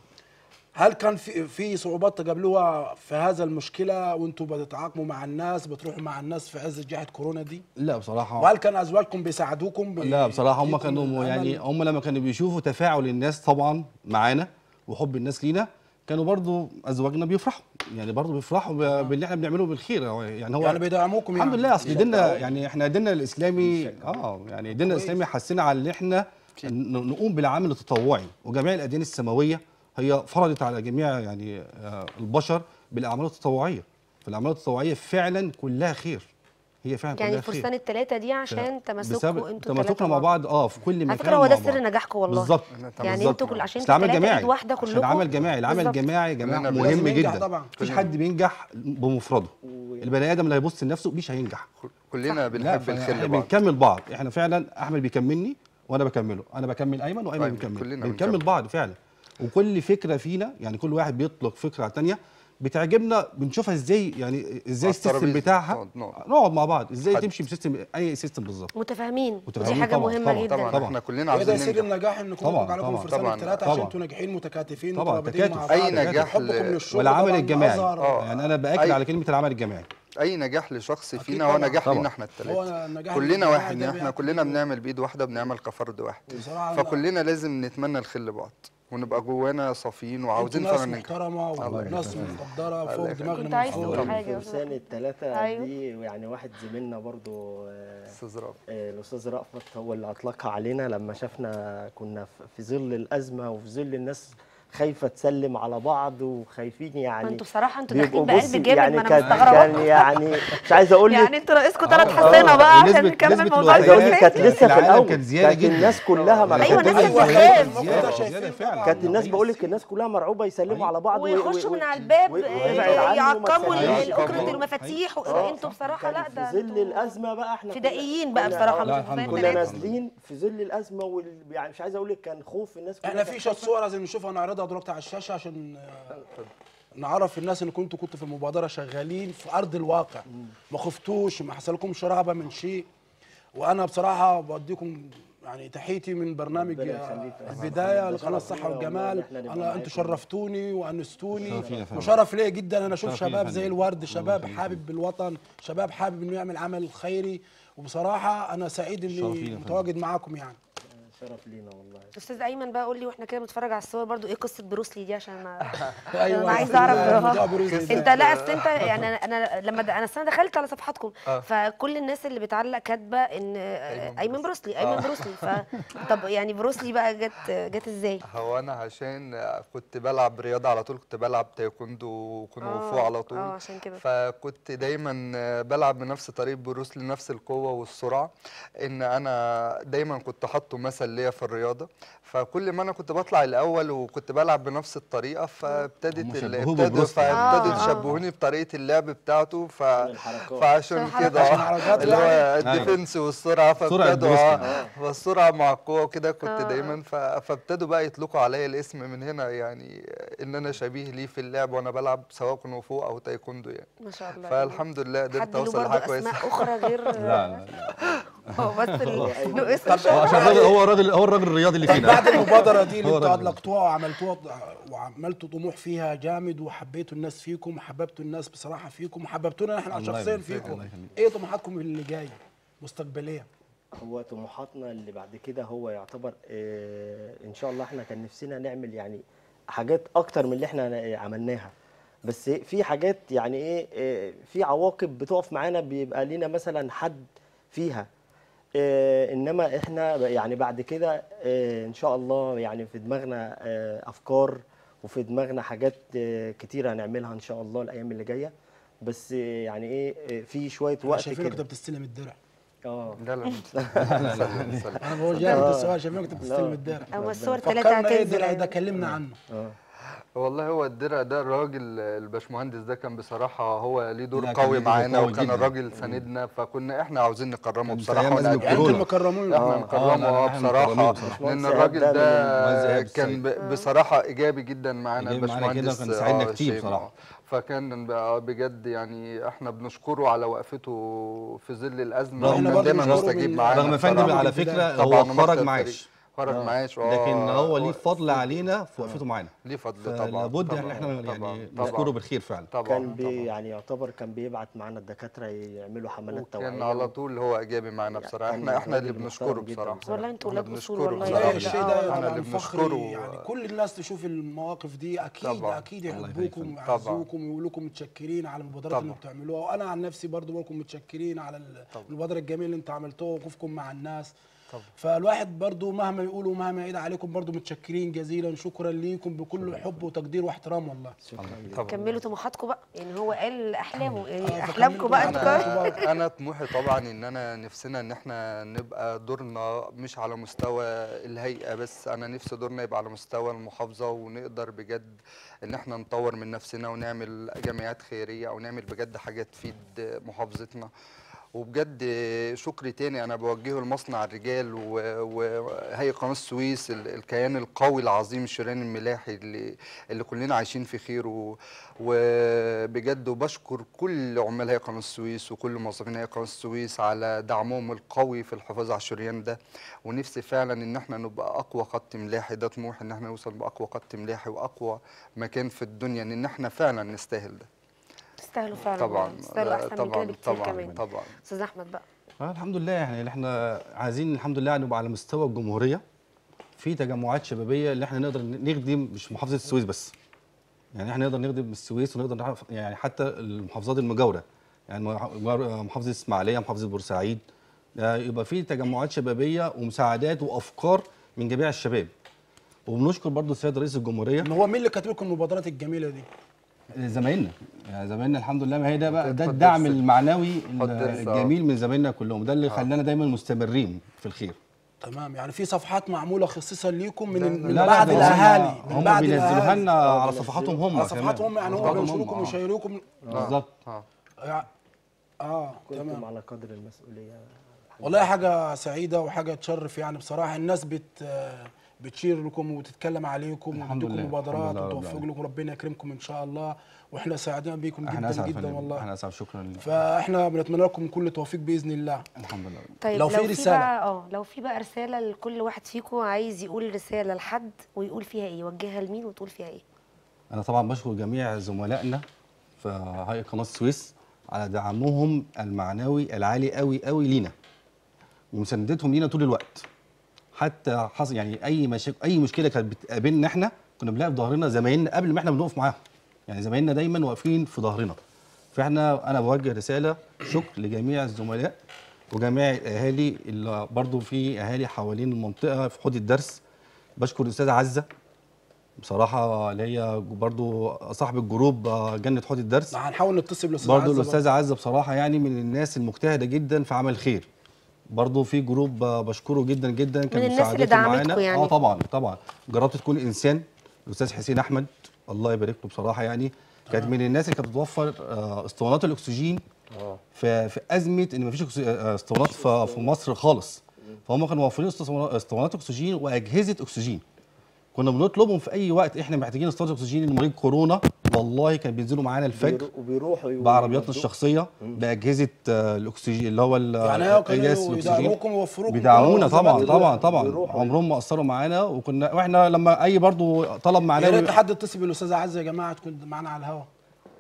هل كان في في صعوبات تقابلوها في هذا المشكله وانتوا بتتعاقموا مع الناس بتروحوا مع الناس في عز جائحه كورونا دي لا بصراحه وهل كان ازواجكم بيساعدوكم بي- لا بصراحه هم بيديكم كانوا الأمل؟ يعني هم لما كانوا بيشوفوا تفاعل الناس طبعا معانا وحب الناس لينا كانوا برضو ازواجنا بيفرحوا يعني برضو بيفرحوا ب- باللي احنا بنعمله بالخير هو- يعني هو يعني بيدعموكم الحمد يعني. لله اصل ديننا يعني احنا ديننا الاسلامي اه يعني ديننا الاسلامي حسنا على ان احنا ن- نقوم بالعمل التطوعي وجميع الاديان السماويه هي فرضت على جميع يعني آه، البشر بالاعمال التطوعيه فالاعمال التطوعيه فعلا كلها خير هي فعلا يعني كلها خير الفرسان الثلاثه دي عشان تمسكوا انتوا تمسكنا التلاتة مع بعض اه في كل مكان على فكره هو ده مع سر بعض. نجاحكم والله بالظبط يعني بالظبط. انتوا كل عشان بس العمل انتوا تلاتة جماعي ايد واحده عشان كلكم العمل جماعي العمل بالظبط. الجماعي يا جماعه كلنا مهم لازم ينجح جدا طبعا. مفيش حد بينجح بمفرده البني ادم اللي هيبص لنفسه مش هينجح كلنا لا بنحب فاحنا الخير لبعض بنكمل بعض احنا فعلا احمد بيكملني وانا بكمله انا بكمل ايمن وايمن أيمن، بيكمل كلنا بنكمل بنكمل. بعض فعلا وكل فكره فينا يعني كل واحد بيطلق فكره على الثانيه بتعجبنا بنشوفها ازاي يعني ازاي على السيستم الترابيزة. بتاعها نقعد- نقعد. نقعد مع بعض ازاي حد. تمشي بسيستم اي سيستم بالظبط متفاهمين ودي متفاهمين حاجه طبعاً، مهمه طبعاً، جدا طبعا طبعاً. احنا كلنا وده عاوزين سر ننجح النجاح انكم طبعاً، يكون عليكم طبعاً، فرسان طبعاً، الثلاثه طبعاً. عشان انتوا ناجحين متكاتفين طبعاً، مترابطين مع تكاتف. بعض. أي نجاح حبكم ل- للشغل والعمل طبعاً الجماعي أظهر. آه. يعني انا باكد أي- على كلمه العمل الجماعي اي نجاح لشخص أكيد فينا هو طبعاً. نجاح طبعاً. لينا احنا هو الثلاثه النجاح كلنا الجماعي واحد ده احنا بيحكم كلنا بنعمل بايد واحده بنعمل كفرد واحد بصراحة أنا- فكلنا لازم نتمنى الخير لبعض ونبقى جوانا صافيين انتوا وعاوزين ناس فعلا ننجح محترمه وناس مقدره فوق الله دماغنا كنت عايز من تقول فوق. حاجة. الفرسان الثلاثة أيوه. دي يعني واحد زميلنا برضو آه، استاذ رافع آه، الأستاذ رأفت هو اللي أطلقها علينا لما شافنا كنا في- في ظل الأزمة وفي ظل الناس خايفة تسلم على بعض وخايفين يعني انتوا بصراحه انتوا بيبقوا داخلين بقلب بصي جامد يعني ما انا كان مستغربه كان يعني مش عايز أقول لك يعني انتوا ناقصكم ثلاث آه، حصينه بقى آه، عشان نسبة- نكمل نسبة موضوع عايز أقول لك الوفيات كانت الفرسان لسه في العالم الأول كانت زيادة كانت جدا. الناس كلها ما أيوة، كانت- الناس أيوة، بتخاف. الموقف ده زيادة شايفين زيادة فعلا. كانت الناس أيوة. بقول لك الناس كلها مرعوبه يسلموا على بعض و- ويخشوا و- من و- على الباب و- آه، وابعد عنه يعقموا وما تسلمش. الاكرة آه. المفاتيح و- آه. انتوا بصراحه لا كان ده في ظل انتوا الازمه بقى احنا كنا- فدائيين بقى كنا- بصراحه آه، لا، مش الحمد زي لله. كنا البنات. نازلين في ظل الازمه وال... يعني مش عايز اقول لك كان خوف الناس كلها احنا كانت في شويه خايفة. صور لازم نشوفها نعرضها دلوقتي على الشاشه عشان آه، نعرف الناس ان كنتوا كنتوا في المبادره شغالين في ارض الواقع ما خفتوش ما حصلكمش رهبه من شيء وانا بصراحه بديكم يعني تحيتي من برنامج ربنا آه، يخليك يا البدايه رب. لقناه ده الصحه شرف لينا والجمال والله إن إحنا نبقى انا معاكم. انتوا شرفتوني وانستوني شرف لينا فعلا. وشرف ليا جدا انا اشوف شرف لينا شباب فعلا. زي الورد الله شباب يخليك. حابب بالوطن شباب حابب انه يعمل عمل خيري وبصراحه انا سعيد شرف اني لينا فعلا. متواجد معاكم يعني شرف لينا والله استاذ ايمن بقى قول لي واحنا كده بنتفرج على الصور برضو ايه قصه بروسلي دي عشان ما ايوه انا عايزه اعرف موضوع بروز ده. انت لا اصل انت يعني انا انا لما د- انا أصل أنا دخلت على صفحاتكم آه. فكل الناس اللي بتعلق كاتبه ان آه، ايمن بروسلي ايمن بروسلي ف طب يعني بروسلي بقى جت جت ازاي؟ هو انا عشان كنت بلعب رياضه على طول كنت بلعب تايكوندو وكونغ فو آه، على طول اه عشان كده فكنت دايما بلعب بنفس طريقه بروسلي نفس القوه والسرعه ان انا دايما كنت حاطه مثل ليا في الرياضه فكل ما انا كنت بطلع الاول وكنت بلعب بنفس الطريقه فابتدت هم ال- شبهوه ابتدوا ببروسلي. فابتدوا آه، آه. يشبهوني بطريقه اللعب بتاعته ف الحركات. فعشان عشان كده عشان آه، حركات اللي هو يعني. الديفنس والسرعه سرعة فابتدوا بروسلي. اه فالسرعه مع القوه وكده كنت آه، آه. دايما ف- فابتدوا بقى يطلقوا عليا الاسم من هنا يعني ان انا شبيه ليه في اللعب وانا بلعب سواء كونغ فو او تايكوندو يعني ما شاء الله فالحمد لله حد قدرت له اوصل برضه لحاجه كويسه اسماء اخرى غير لا لا هو بس ال- له اسم طب هو عشان الراجل هو الراجل هو الراجل الرياضي اللي طب فينا بعد المبادره دي اللي هو انتوا الراجل. اطلقتوها وعملتوها وعملتوا طموح فيها جامد وحبيتوا الناس فيكم وحببتوا الناس بصراحه فيكم وحببتونا احنا الله شخصيا يبارك فيك، فيكم الله يخليك. ايه طموحاتكم اللي جاي مستقبليا هو طموحاتنا اللي بعد كده هو يعتبر آه ان شاء الله احنا كان نفسنا نعمل يعني حاجات اكتر من اللي احنا عملناها بس في حاجات يعني ايه آه، في عواقب بتقف معانا بيبقى لينا مثلا حد فيها آه، انما احنا يعني بعد كده آه، ان شاء الله يعني في دماغنا آه، افكار وفي دماغنا حاجات آه، كتيره هنعملها ان شاء الله الايام اللي جايه بس آه، يعني ايه آه، في شويه احنا وقت شايفينك انت كده بتستلم الدرع اه لا لا سلم سلم انا بقول جاي السؤال شايفينك انت بتستلم الدرع اما الصور ثلاثه فكرنا ايه الدرع هتنزل ده كلمنا عنه اه والله هو الدرع ده الراجل الباشمهندس ده كان بصراحه هو ليه دور لا، كان قوي ليه دور معانا قوي وكان جداً. الراجل ساندنا فكنا احنا عاوزين نكرمه كان في بصراحه أيام أزمة ونقدم يعني انتوا كورونا. اللي كرموه احنا آه، نكرمه لا، اه احنا بصراحه نكرمه بصراحة. لان باشمهندس الراجل إيهاب ده ده من- إيهاب كان السيد. ب- بصراحه ايجابي جدا معانا إيجابي معانا كده، الباشمهندس كان ساعدنا آه، كتير شيماء. بصراحة. فكان بقى بجد يعني احنا بنشكره على وقفته في ظل الازمه رغم وكان برضه دايما بنشكره مستجيب من- معانا رغم فندم بصراحة. على البداية. فكره طبعاً هو ومكتب خرج فريق. معاش خرج آه. معاش اه لكن هو ليه فضل علينا في وقفته معانا ليه فضل طبعا فلابد ان طبعاً، احنا طبعاً، يعني طبعاً. نذكره بالخير فعلا طبعا كان بي طبعاً. يعني يعتبر كان بيبعت معانا الدكاتره يعملوا حملات توعيه وكان على طول هو ايجابي معانا يعني بصراحه كان احنا احنا اللي راجل بنشكره محترم جداً بصراحه بصراحة. والله انتوا احنا ولاد اصول بنشكره والله بصراحة. والله بجد. الشيء آه، ده والله. احنا طبعا اللي فخر بنشكره. يعني كل الناس تشوف المواقف دي اكيد طبعاً. اكيد الله يبارك يحبوكم فيك. ويعزوكم ويقولوا لكم متشكرين على المبادرات اللي طبعاً. بتعملوها وانا عن نفسي برضو بقولكم متشكرين على ال- المبادره الجميله اللي انتوا عملتوها ووقوفكم مع الناس طبعاً. فالواحد برضو مهما يقولوا مهما يعيد عليكم برضو متشكرين جزيلا شكرا ليكم بكل حب وتقدير واحترام والله طبعا كملوا طموحاتكم بقى يعني هو قال احلامه آه، يعني احلامكم فكملوا بقى انتوا كمان بقى. انا انا طموحي طبعا ان انا نفسنا ان احنا نبقى دورنا مش على مستوى الهيئه بس انا نفسي دورنا يبقى على مستوى المحافظه ونقدر بجد ان احنا نطور من نفسنا ونعمل جمعيات خيريه او نعمل بجد حاجه تفيد محافظتنا وبجد شكر تاني انا بوجهه لمصنع الرجال و- وهيئه قناه السويس ال- الكيان القوي العظيم الشريان الملاحي اللي اللي كلنا عايشين في خيره وبجد وبشكر كل عمال هيئه قناه السويس وكل موظفين هيئه قناه السويس على دعمهم القوي في الحفاظ على الشريان ده ونفسي فعلا ان احنا نبقى اقوى خط ملاحي ده طموح ان احنا نوصل باقوى خط ملاحي واقوى مكان في الدنيا ان احنا فعلا نستاهل ده تستاهلوا فعلا طبعا والله. تستاهلوا احسن من كده طبعا بكتير طبعا كمان طبعا استاذ احمد بقى آه الحمد لله يعني اللي احنا عايزين الحمد لله نبقى على مستوى الجمهوريه في تجمعات شبابيه اللي احنا نقدر نخدم مش محافظه السويس بس يعني احنا نقدر نخدم السويس ونقدر نعرف يعني حتى المحافظات المجاوره يعني مح- محافظه الاسماعيليه محافظه بورسعيد آه، يبقى في تجمعات شبابيه ومساعدات وافكار من جميع الشباب وبنشكر برضو السيد رئيس الجمهوريه هو مين اللي كاتب لكم المبادرات الجميله دي؟ زمايلنا يعني زمايلنا الحمد لله ما هي ده بقى ده حط الدعم درس. المعنوي حط درس، آه. الجميل من زمايلنا كلهم ده اللي خلانا دايما مستمرين في الخير تمام يعني في صفحات معموله خصيصا ليكم من, لا، من لا، بعد ده هم- الاهالي من هم بعد بينزلوها الاهالي لنا آه، على بينزلوا. صفحاتهم هم على صفحاتهم يعني هم صفحاتهم بينشروكم آه. ويشيروكم بالظبط اه اه, آه كنتم تمام على قدر المسؤوليه والله حاجه سعيده وحاجه تشرف يعني بصراحه الناس بت بتشير لكم وتتكلم عليكم الحمد وتديكم لله، مبادرات الحمد لله رب وتوفق العالمين. لكم ربنا يكرمكم ان شاء الله واحنا سعيدين بيكم احنا جدا اسعد جدا فندم. والله احنا اسعد شكرا لله فاحنا بنتمنى لكم كل توفيق باذن الله الحمد لله طيب لو لو, في في رسالة. بقى اه لو في بقى رساله لكل واحد فيكم عايز يقول رساله لحد ويقول فيها ايه يوجهها لمين وتقول فيها ايه انا طبعا بشكر جميع زملائنا في هيئه قناه السويس على دعمهم المعنوي العالي قوي قوي لينا ومساندتهم لينا طول الوقت حتى حصل يعني اي مشاكل اي مشكله كانت بتقابلنا احنا كنا بنلاقي في ظهرنا زمايلنا قبل ما احنا بنقف معاهم يعني زمايلنا دايما واقفين في ظهرنا فاحنا انا بوجه رساله شكر لجميع الزملاء وجميع الاهالي اللي برضو في اهالي حوالين المنطقه في حوض الدرس بشكر الاستاذه عزه بصراحه اللي هي برضو صاحب الجروب آه، جنه حوض الدرس هنحاول نتصل بالاستاذ برضو عزة الاستاذه عزه بصراحه يعني من الناس المجتهده جدا في عمل خير برضو في جروب آه، بشكره جدا جدا كان من الناس اللي مساعدته دعمتكوا معانا. يعني. اه طبعا طبعا جربت تكون انسان الاستاذ حسين احمد الله يبارك له بصراحه يعني كانت من الناس اللي كانت بتوفر آه، اسطوانات الاكسجين اه في في ازمه ان مفيش أكسي- آه، اسطوانات في في مصر خالص فهم كانوا موفرين اسطوانات اسطوانات اكسجين واجهزه اكسجين كنا بنطلبهم في اي وقت احنا محتاجين اسطوانات اكسجين لمريض كورونا والله كان بينزلوا معانا الفجر بيرو- وبيروحوا يو- بعربياتنا يودوه. الشخصيه باجهزه آه، الاكسجين اللي هو ال- يعني هو كانوا اجهزه الاكسجين يدعموكم ويوفروكم بيدعمونا كل طبعا الزملاء. طبعا طبعا بيروحوا. عمرهم ما قصروا معانا وكنا واحنا لما اي برضو طلب معانا يا ريت حد يتصل بالاستاذه عزه يا جماعه تكون معانا على الهواء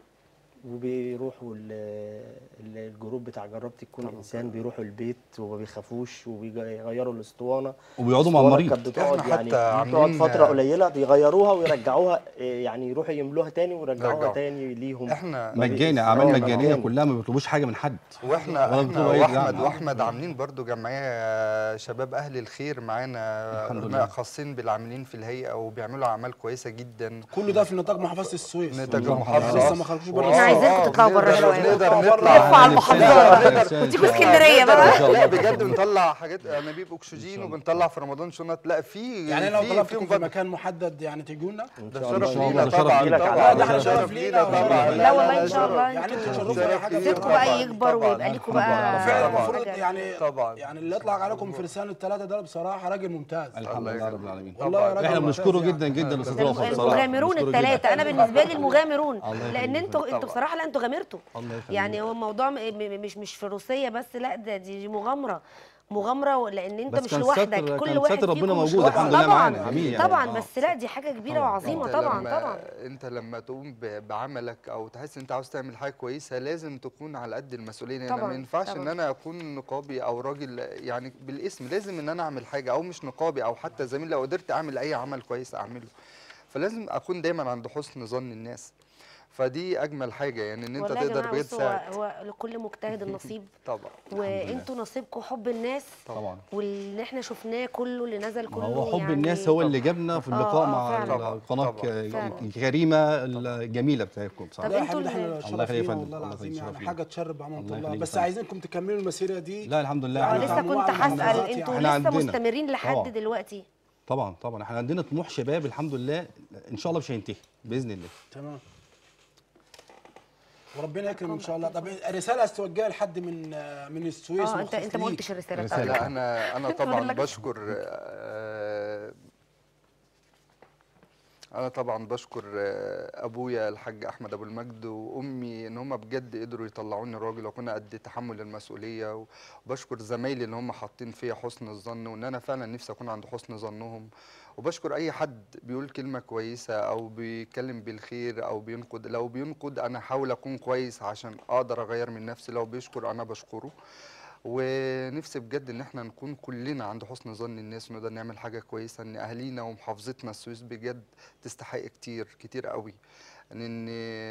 وبيروحوا ال- ال- الجروب بتاع جربت تكون انسان بيروحوا البيت وما بيخافوش وبيغيروا الاسطوانه وبيقعدوا مع الأسطوانة المريض كانت بتقعد إحنا يعني حتى بتقعد عاملين- فتره قليله يغيروها ويرجعوها إيه، يعني يروحوا يملوها تاني ويرجعوها يرجعوا. تاني ليهم احنا مجاني آه، اعمال طبعاً. مجانيه كلها ما بيطلبوش حاجه من حد واحنا ولا احنا بطلوا أي واحمد دعم. واحمد عاملين برضو جمعيه شباب اهل الخير معانا الحمد هناك لله. خاصين بالعاملين في الهيئه وبيعملوا اعمال كويسه جدا كل ده في نطاق محافظه السويس نتاج نظام المحافظه لسه ما خرجوش بره وآه، احنا عايزينكم آه، تطلعوا بره بنقدر- شويه بنقدر نطلع نطلع نلفوا على المحافظات وتيجوا اسكندريه بقى لا بجد بنطلع حاجات انابيب اكسجين وبنطلع في رمضان شنط لا في يعني لو في- طلبتكم في في مبادرة. مكان محدد يعني تجونا ده شاء الله. شرف إن شاء لينا الله. طبعا شرف لينا. طبعا لا، ده شرف شرف لينا طبعا طبعا. لا والله ان شاء الله يعني انتوا انتوا تشرفوا شرف حاجه لينا سيبكم بقى طبعاً، يكبر طبعاً. ويبقى لكم طبعاً. بقى فعلا طبعاً. المفروض حاجة. يعني طبعاً. يعني اللي يطلع عليكم في لسان الثلاثه ده بصراحه راجل ممتاز الحمد لله رب العالمين والله يا راجل احنا ممتاز بنشكره يعني. جدا جدا استاذ رافع بصراحه المغامرون بنشكره جداً. الثلاثه انا بالنسبه لي المغامرون الله يخليك. لان انتوا انتوا طبعاً. بصراحه لا انتوا غامرتوا الله يخليك. يعني هو الموضوع م- م- مش مش فروسيه بس لا ده دي, دي مغامره مغامره لان انت بس مش كان لوحدك ستر- كل كان واحد ستر ربنا فيكم مش موجود لوحده. الحمد لله طبعا معانا، جميل يعني. طبعا آه. بس لا دي حاجه كبيره طبعاً. وعظيمه انت طبعا لما طبعا انت لما تقوم ب- بعملك او تحس انت عاوز تعمل حاجه كويسه لازم تكون على قد المسؤوليه يعني طبعاً، ما ينفعش ان طبعاً. انا اكون نقابي او راجل يعني بالاسم لازم ان انا اعمل حاجه او مش نقابي او حتى زميل لو قدرت اعمل اي عمل كويس اعمله فلازم اكون دايما عند حسن ظن الناس فدي اجمل حاجه يعني ان انت والله يا تقدر جماعه بجد بصوا تساعد هو هو لكل مجتهد النصيب طبعا وانتوا نصيبكم حب الناس طبعا واللي احنا شفناه كله اللي نزل ما كله هو حب يعني الناس هو اللي جابنا في اللقاء آه، مع فعلاً. القناه طبعاً. فعلاً. الكريمه الجميله بتاعتكم طب بصراحه لا يا انتوا حبيبي احنا اللي- الله يخليك يا شرف لينا فندم. والله الله العظيم يخليك، يعني شرف حاجه تشرف بامانه الله الله يخليك بس يا عايزينكم تكملوا المسيره دي لا الحمد لله يعني اه احنا لسه مجموعة كنت من هسال الناس انتوا احنا لسه عندنا. مستمرين لحد طبعاً. دلوقتي طبعا طبعا احنا عندنا طموح شباب الحمد لله ان شاء الله مش هينتهي باذن الله تمام وربنا يكرم ان شاء الله طب رساله توجهها لحد من من السويس اه انت انت ما مخصوص قلتش ليك. الرساله رسالة. بتاعتك لا انا انا فاضل طبعا لك. بشكر آه، انا طبعا بشكر آه، ابويا الحاج احمد ابو المجد وامي ان هم بجد قدروا يطلعوني راجل واكون قد تحمل المسؤوليه وبشكر زمايلي ان هم حاطين فيا حسن الظن وان انا فعلا نفسي اكون عند حسن ظنهم وبشكر اي حد بيقول كلمه كويسه او بيتكلم بالخير او بينقد لو بينقد انا احاول اكون كويس عشان اقدر اغير من نفسي لو بيشكر انا بشكره ونفسي بجد ان احنا نكون كلنا عند حسن ظن الناس ونقدر نعمل حاجه كويسه ان اهالينا ومحافظتنا السويس بجد تستحق كتير كتير قوي ان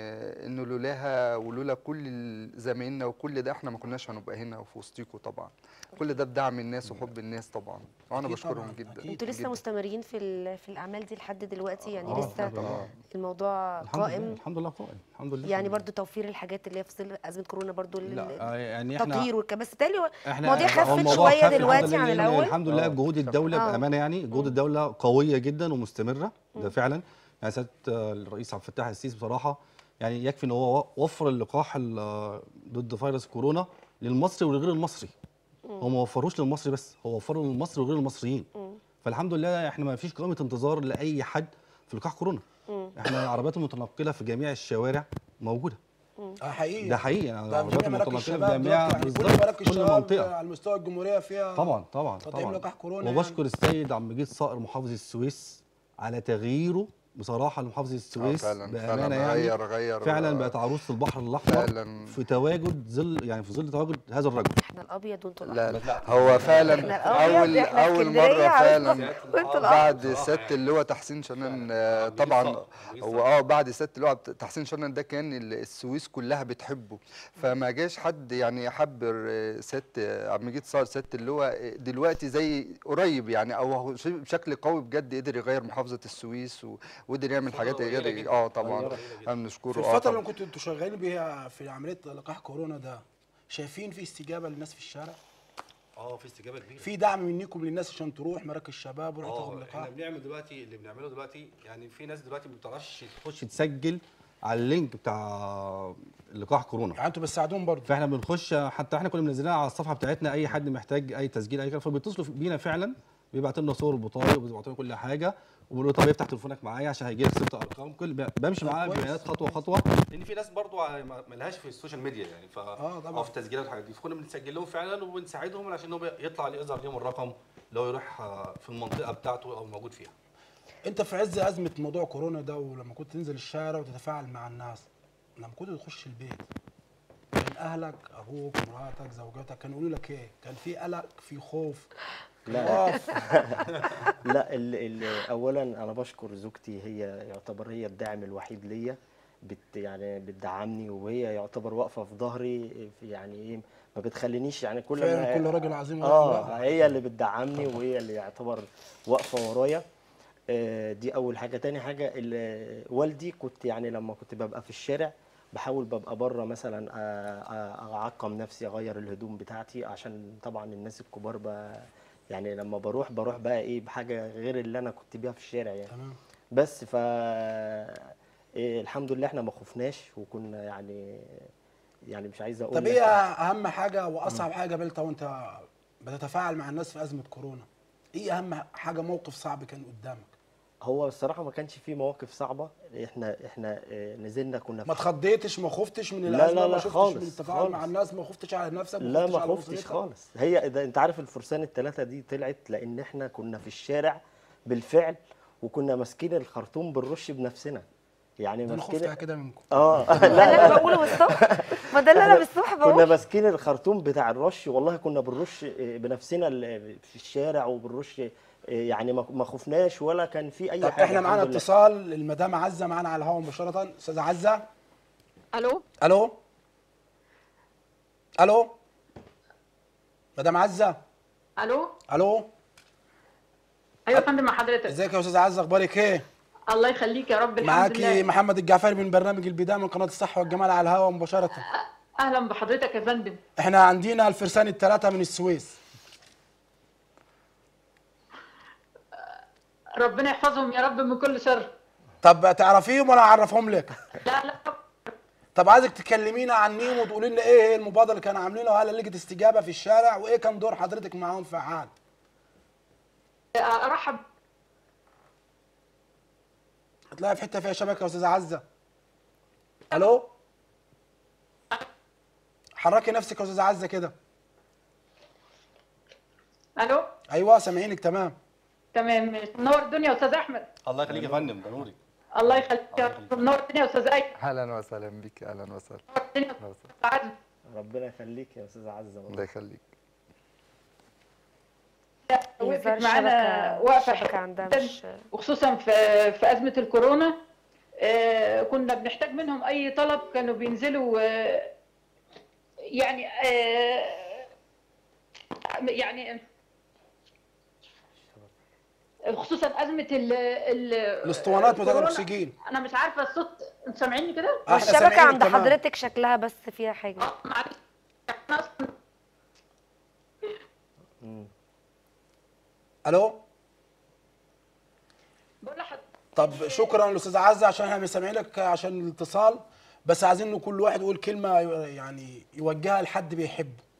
انه لولاها ولولا كل زمايلنا وكل ده احنا ما كناش هنبقى هنا وفي وسطيكم طبعا كل ده بدعم الناس وحب الناس طبعا وانا أكيد بشكرهم طبعاً، جدا أكيد. انتوا لسه جداً. مستمرين في ال- في الاعمال دي لحد دلوقتي يعني آه، لسه طبعاً. الموضوع الحمد لله قائم الحمد لله قائم الحمد لله يعني برضو توفير الحاجات اللي هي في ظل ازمه كورونا برضو ال- لا آه، يعني احنا التطهير والك بس تالي احنا المواضيع هو خفت الموضوع شويه خف دلوقتي الحمد عن لله، الاول الحمد لله بجهود الدوله آه. بامانه يعني جهود الدوله قويه جدا ومستمره ده فعلا يعني سياده آه، الرئيس عبد الفتاح السيسي بصراحه يعني يكفي ان هو وفر اللقاح ال- ضد فيروس كورونا للمصري ولغير المصري هو ما وفروش للمصري بس هو وفره للمصري وغير المصريين فالحمد لله احنا ما فيش قائمه انتظار لاي حد في لقاح كورونا احنا العربيات المتنقله في جميع الشوارع موجوده اه حقيقي ده حقيقي يعني ده العربيات جميع مراكز المتنقله الشباب في جميع دلوقتي يعني كل بالظبط مراكز كل الشباب منطقه على مستوى الجمهوريه فيها طبعا طبعا تطعيم طبعا لقاح كورونا وبشكر السيد عم مجيد صقر محافظ السويس على تغييره بصراحه لمحافظه آه، السويس فعلا بامانه فعلا يعني غير غير فعلا آه، بقت عروسه البحر الاحمر فعلا في تواجد ظل يعني في ظل تواجد هذا الرجل احنا الابيض وانتوا لا الأحمر. لا هو فعلا احنا الابيض اول احنا اول اسكندرية مره عاوزنا- فعلا وانتوا الأحمر. بعد سياده اللواء تحسين شنان آه، طبعا هو اه بعد سياده اللواء تحسين شنان ده كان ال- السويس كلها بتحبه فما جاش حد يعني حب آه، سياده عبد المجيد صار سياده اللواء آه، دلوقتي زي قريب يعني او هو ش- بشكل قوي بجد قدر يغير محافظه السويس و- وقدر يعمل حاجات غير اه طبعا احنا بنشكره في اه الفتره اللي طبعا كنتوا انتوا شغالين بيها في عمليه لقاح كورونا ده شايفين في استجابه للناس في الشارع اه في استجابه كبيره في دعم منكم للناس عشان تروح مراكز الشباب وروح تاخد اه لقاح احنا بنعمل دلوقتي اللي بنعمله دلوقتي يعني في ناس دلوقتي ما بتعرفش تخش تسجل على اللينك بتاع لقاح كورونا يعني انتوا بتساعدوهم برضه فاحنا بنخش حتى احنا كنا منزلينها على الصفحه بتاعتنا اي حد محتاج اي تسجيل اي كلام فبيتصلوا بينا فعلا بيبعتوا لنا صور البطايق وبيبعتوا لنا كل حاجه وبيقولوا طب افتح تليفونك معايا عشان هيجي لك ست ارقام كل بمشي معاه كويس. بيانات خطوه خطوه لان في ناس برضو ع- ما ما لهاش في السوشيال ميديا يعني ف آه، طبعاً. او في التسجيلات والحاجات دي فكنا بنسجل لهم فعلا وبنساعدهم عشان هو يطلع عليه يظهر لهم الرقم لو يروح آه، في المنطقه بتاعته او موجود فيها انت في عز ازمه موضوع كورونا ده ولما كنت تنزل الشارع وتتفاعل مع الناس لما كنت تخش البيت كان اهلك ابوك مراتك زوجتك كانوا يقولوا لك ايه؟ كان في قلق في خوف لا خواف لا ال ال اولا انا بشكر زوجتي هي يعتبر هي الداعم الوحيد ليا بت يعني بتدعمني وهي يعتبر واقفه في ظهري في يعني ايه ما بتخلينيش يعني كل فعلا ما كل راجل عظيم ورا اه امرأة. هي اللي بتدعمني وهي اللي يعتبر واقفه ورايا آه، دي اول حاجه تاني حاجه ال- والدي كنت يعني لما كنت ببقى في الشارع بحاول ببقى بره مثلا آه، آه، اعقم نفسي اغير الهدوم بتاعتي عشان طبعا الناس الكبار بقى يعني لما بروح بروح بقى ايه بحاجه غير اللي انا كنت بيها في الشارع يعني تمام بس ف إيه الحمد لله احنا ما خفناش وكنا يعني يعني مش عايز اقول طب لك- ايه اهم حاجه واصعب حاجه قابلتها وانت بتتفاعل مع الناس في ازمه كورونا ايه اهم حاجه موقف صعب كان قدامك هو الصراحه ما كانش في مواقف صعبه احنا احنا آه، نزلنا كنا ما في اتخضيتش ما خفتش من لا، الازمه لا، ما لا، شفتش خالص، من التفاعل مع خالص. الناس ما خفتش على نفسك لا خفتش ما على خفتش أسرتك؟ خالص هي ده انت عارف الفرسان الثلاثه دي طلعت لان احنا كنا في الشارع بالفعل وكنا ماسكين الخرطوم بالرش بنفسنا يعني ده انا ماسكين خفتها كده منكم اه ده اللي انا بقوله بالصبح ما ده اللي انا بالصبح كنا بقوله ماسكين الخرطوم بتاع الرش والله كنا بنرش آه، بنفسنا ال- في الشارع وبنرش آه، يعني ما ما خفناش ولا كان في اي طب حاجه احنا معانا الحمد لله. اتصال المدام عزه معانا على الهواء مباشره استاذه عزه الو الو الو مدام عزه الو الو ايوه يا فندم مع حضرتك ازيك يا استاذه عزه اخبارك ايه الله يخليك يا رب الحمد معاكي لله محمد الجعفري من برنامج البدايه من قناه الصحه والجمال على الهواء مباشره اهلا بحضرتك يا فندم احنا عندنا الفرسان الثلاثه من السويس ربنا يحفظهم يا رب من كل شر طب تعرفيهم ولا اعرفهم لك لا لا طب عايزك تكلمينا عنهم وتقولي لنا ايه هي المبادره اللي كانوا عاملينها وهل لقيت استجابه في الشارع وايه كان دور حضرتك معاهم فعال ارحب هتلاقي في حته فيها شبكه يا استاذه عزه الو حركي نفسك يا استاذه عزه كده الو ايوه سامعينك تمام تمام ماشي. منور الدنيا يا استاذ احمد الله يخليك يا فندم ده نورك الله يخليك يا رب منور الدنيا يا استاذ ايمن اهلا وسهلا بيك اهلا وسهلا منور الدنيا يا أهلاً وسهلا. استاذ عادل ربنا يخليك يا استاذ عزه والله الله يخليك وقفت الظاهر معانا الشبكة- وقفه الشبكة حلوة عندها جداً، مش- وخصوصا في في ازمه الكورونا آه، كنا بنحتاج منهم اي طلب كانوا بينزلوا آه، يعني آه، يعني خصوصا ازمه ال ال الاسطوانات بتاعت الكورونا. الاكسجين انا مش عارفه الصوت انتوا سامعيني كده؟ آه، إحنا الشبكه سامعينك عند تمام. حضرتك شكلها بس فيها حاجه اه معلش احنا اصلا الو بقول لحضرتك طب شكرا لاستاذ عزه عشان احنا مش سامعينك عشان الاتصال بس عايزين إن كل واحد يقول كلمه يعني يوجهها لحد بيحبه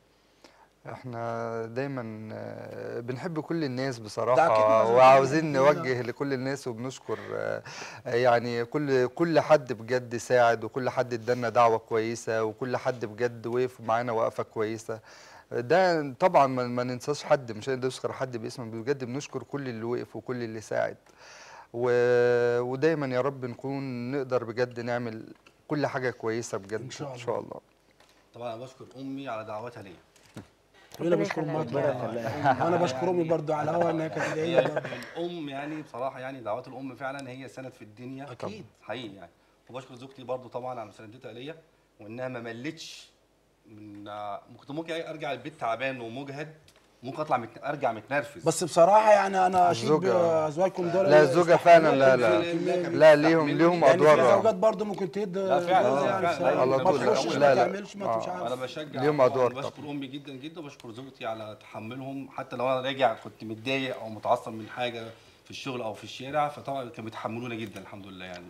احنا دايما آه، بنحب كل الناس ده أكيد بصراحة لازم وعاوزين كلنا. نوجه لكل الناس وبنشكر آه، يعني كل كل حد بجد ساعد وكل حد ادانا دعوة كويسة وكل حد بجد وقف معانا وقفة كويسة ده طبعا ما ما ننساش حد مش هنقدر نشكر حد باسمه بجد بنشكر كل اللي وقف وكل اللي ساعد و... ودايما يا رب نكون نقدر بجد نعمل كل حاجة كويسة بجد إن شاء ان شاء الله طبعا انا بشكر امي على دعوتها ليا كلنا ربنا بنشكر يخليك. امك ربنا انا بشكر امي برضو على الهوا انها كانت هي جايه برضو الام يعني بصراحه يعني دعوات الام فعلا هي سند في الدنيا أكيد. حقيقي يعني وبشكر زوجتي برضو طبعا على مساندتها ليا وانها ما ملتش من آه، كنت ممكن ارجع البيت تعبان ومجهد ممكن اطلع مت... ارجع متنرفز بس بصراحه يعني انا اشيد الزوجة- بازواجكم دول لا الزوجة فعلا لا لا لا، لا ليهم ليهم يعني في ادوار زوجات برضو ممكن تدي لا، فعلا، جوزها فعلا، يعني فعلا. ما على طول. تخشش لا، ما لا. تعملش ما مش آه. عارف انا بشجع ليهم طبعاً أدوار بشكر طبعاً. امي جدا جدا وبشكر زوجتي على تحملهم حتى لو انا راجع كنت متضايق او متعصب من حاجه في الشغل او في الشارع فطبعا كانوا بيتحملونا جدا الحمد لله يعني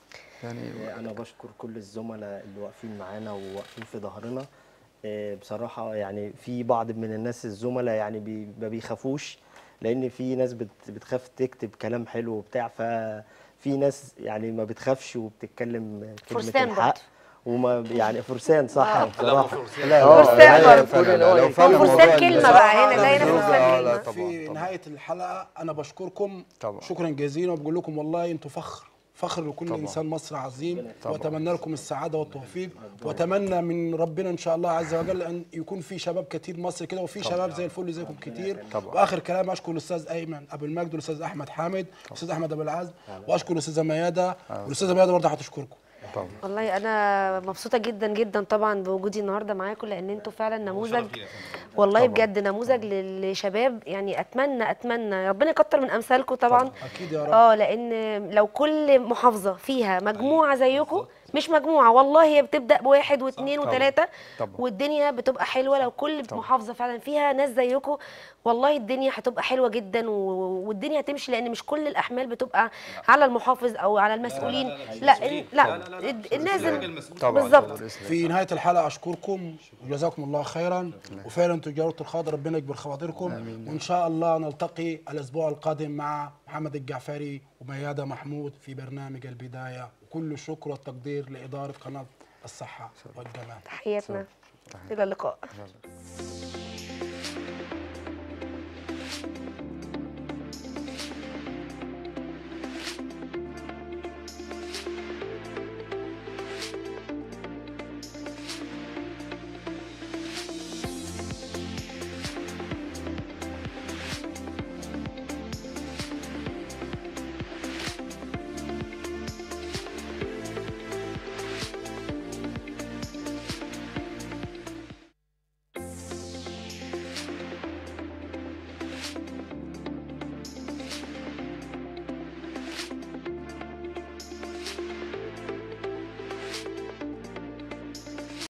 يعني انا بشكر كل الزملاء اللي واقفين معانا وواقفين في ظهرنا آه، بصراحه يعني في بعض من الناس الزملاء يعني بي ما بيخافوش لان في ناس بت بتخاف تكتب كلام حلو وبتاع ففي ناس يعني ما بتخافش وبتتكلم كلمه فرسان الحق برضه. وما يعني فرسان صح آه. بصراحه لا آه، فرسان يعني برضه. كل اللي هو لو فعلا فرسان موضوع كلمة النساء- بقى، هنا لا، هنا الزوجة، فرسان آه، لا كلمة. طبعا في طبعا. نهايه الحلقه انا بشكركم طبعا. شكرا جزيلا وبقول لكم والله انتم فخر فخر لكل طبعا. انسان مصري عظيم طبعا. واتمنى لكم السعاده والتوفيق واتمنى من ربنا ان شاء الله عز وجل ان يكون في شباب كتير مصر كده وفي شباب زي الفل زيكم كتير طبعا. واخر كلام اشكر الاستاذ ايمن ابو المجد والاستاذ احمد حامد والاستاذ احمد ابو العزم واشكر الاستاذه مياده والاستاذه مياده برضه هتشكركم طبعا والله انا مبسوطه جدا جدا طبعا بوجودي النهارده معاكم لان انتوا فعلا نموذج شرف ليا يا فندم. والله بجد نموذج لل- لشباب يعني اتمنى اتمنى ربنا يكتر من امثالكم طبعا اكيد يا رب اه لان لو كل محافظه فيها مجموعه زيكم مش مجموعه والله هي بتبدا بواحد واثنين طبعاً. وثلاثه طبعا والدنيا بتبقى حلوه لو كل طبعاً. محافظه فعلا فيها ناس زيكم والله الدنيا هتبقى حلوه جدا و... والدنيا هتمشي لان مش كل الاحمال بتبقى على المحافظ او على المسؤولين لا المسؤولين. لا, الناس طبعا بالظبط في نهايه الحلقه اشكركم وجزاكم الله خيرا وفعلا تجاره الخاطر ربنا يكبر خواطركم وان شاء الله نلتقي الاسبوع القادم مع محمد الجعفري وميادة محمود في برنامج البدايه وكل الشكر والتقدير لاداره قناه الصحه والجمال تحياتنا الى اللقاء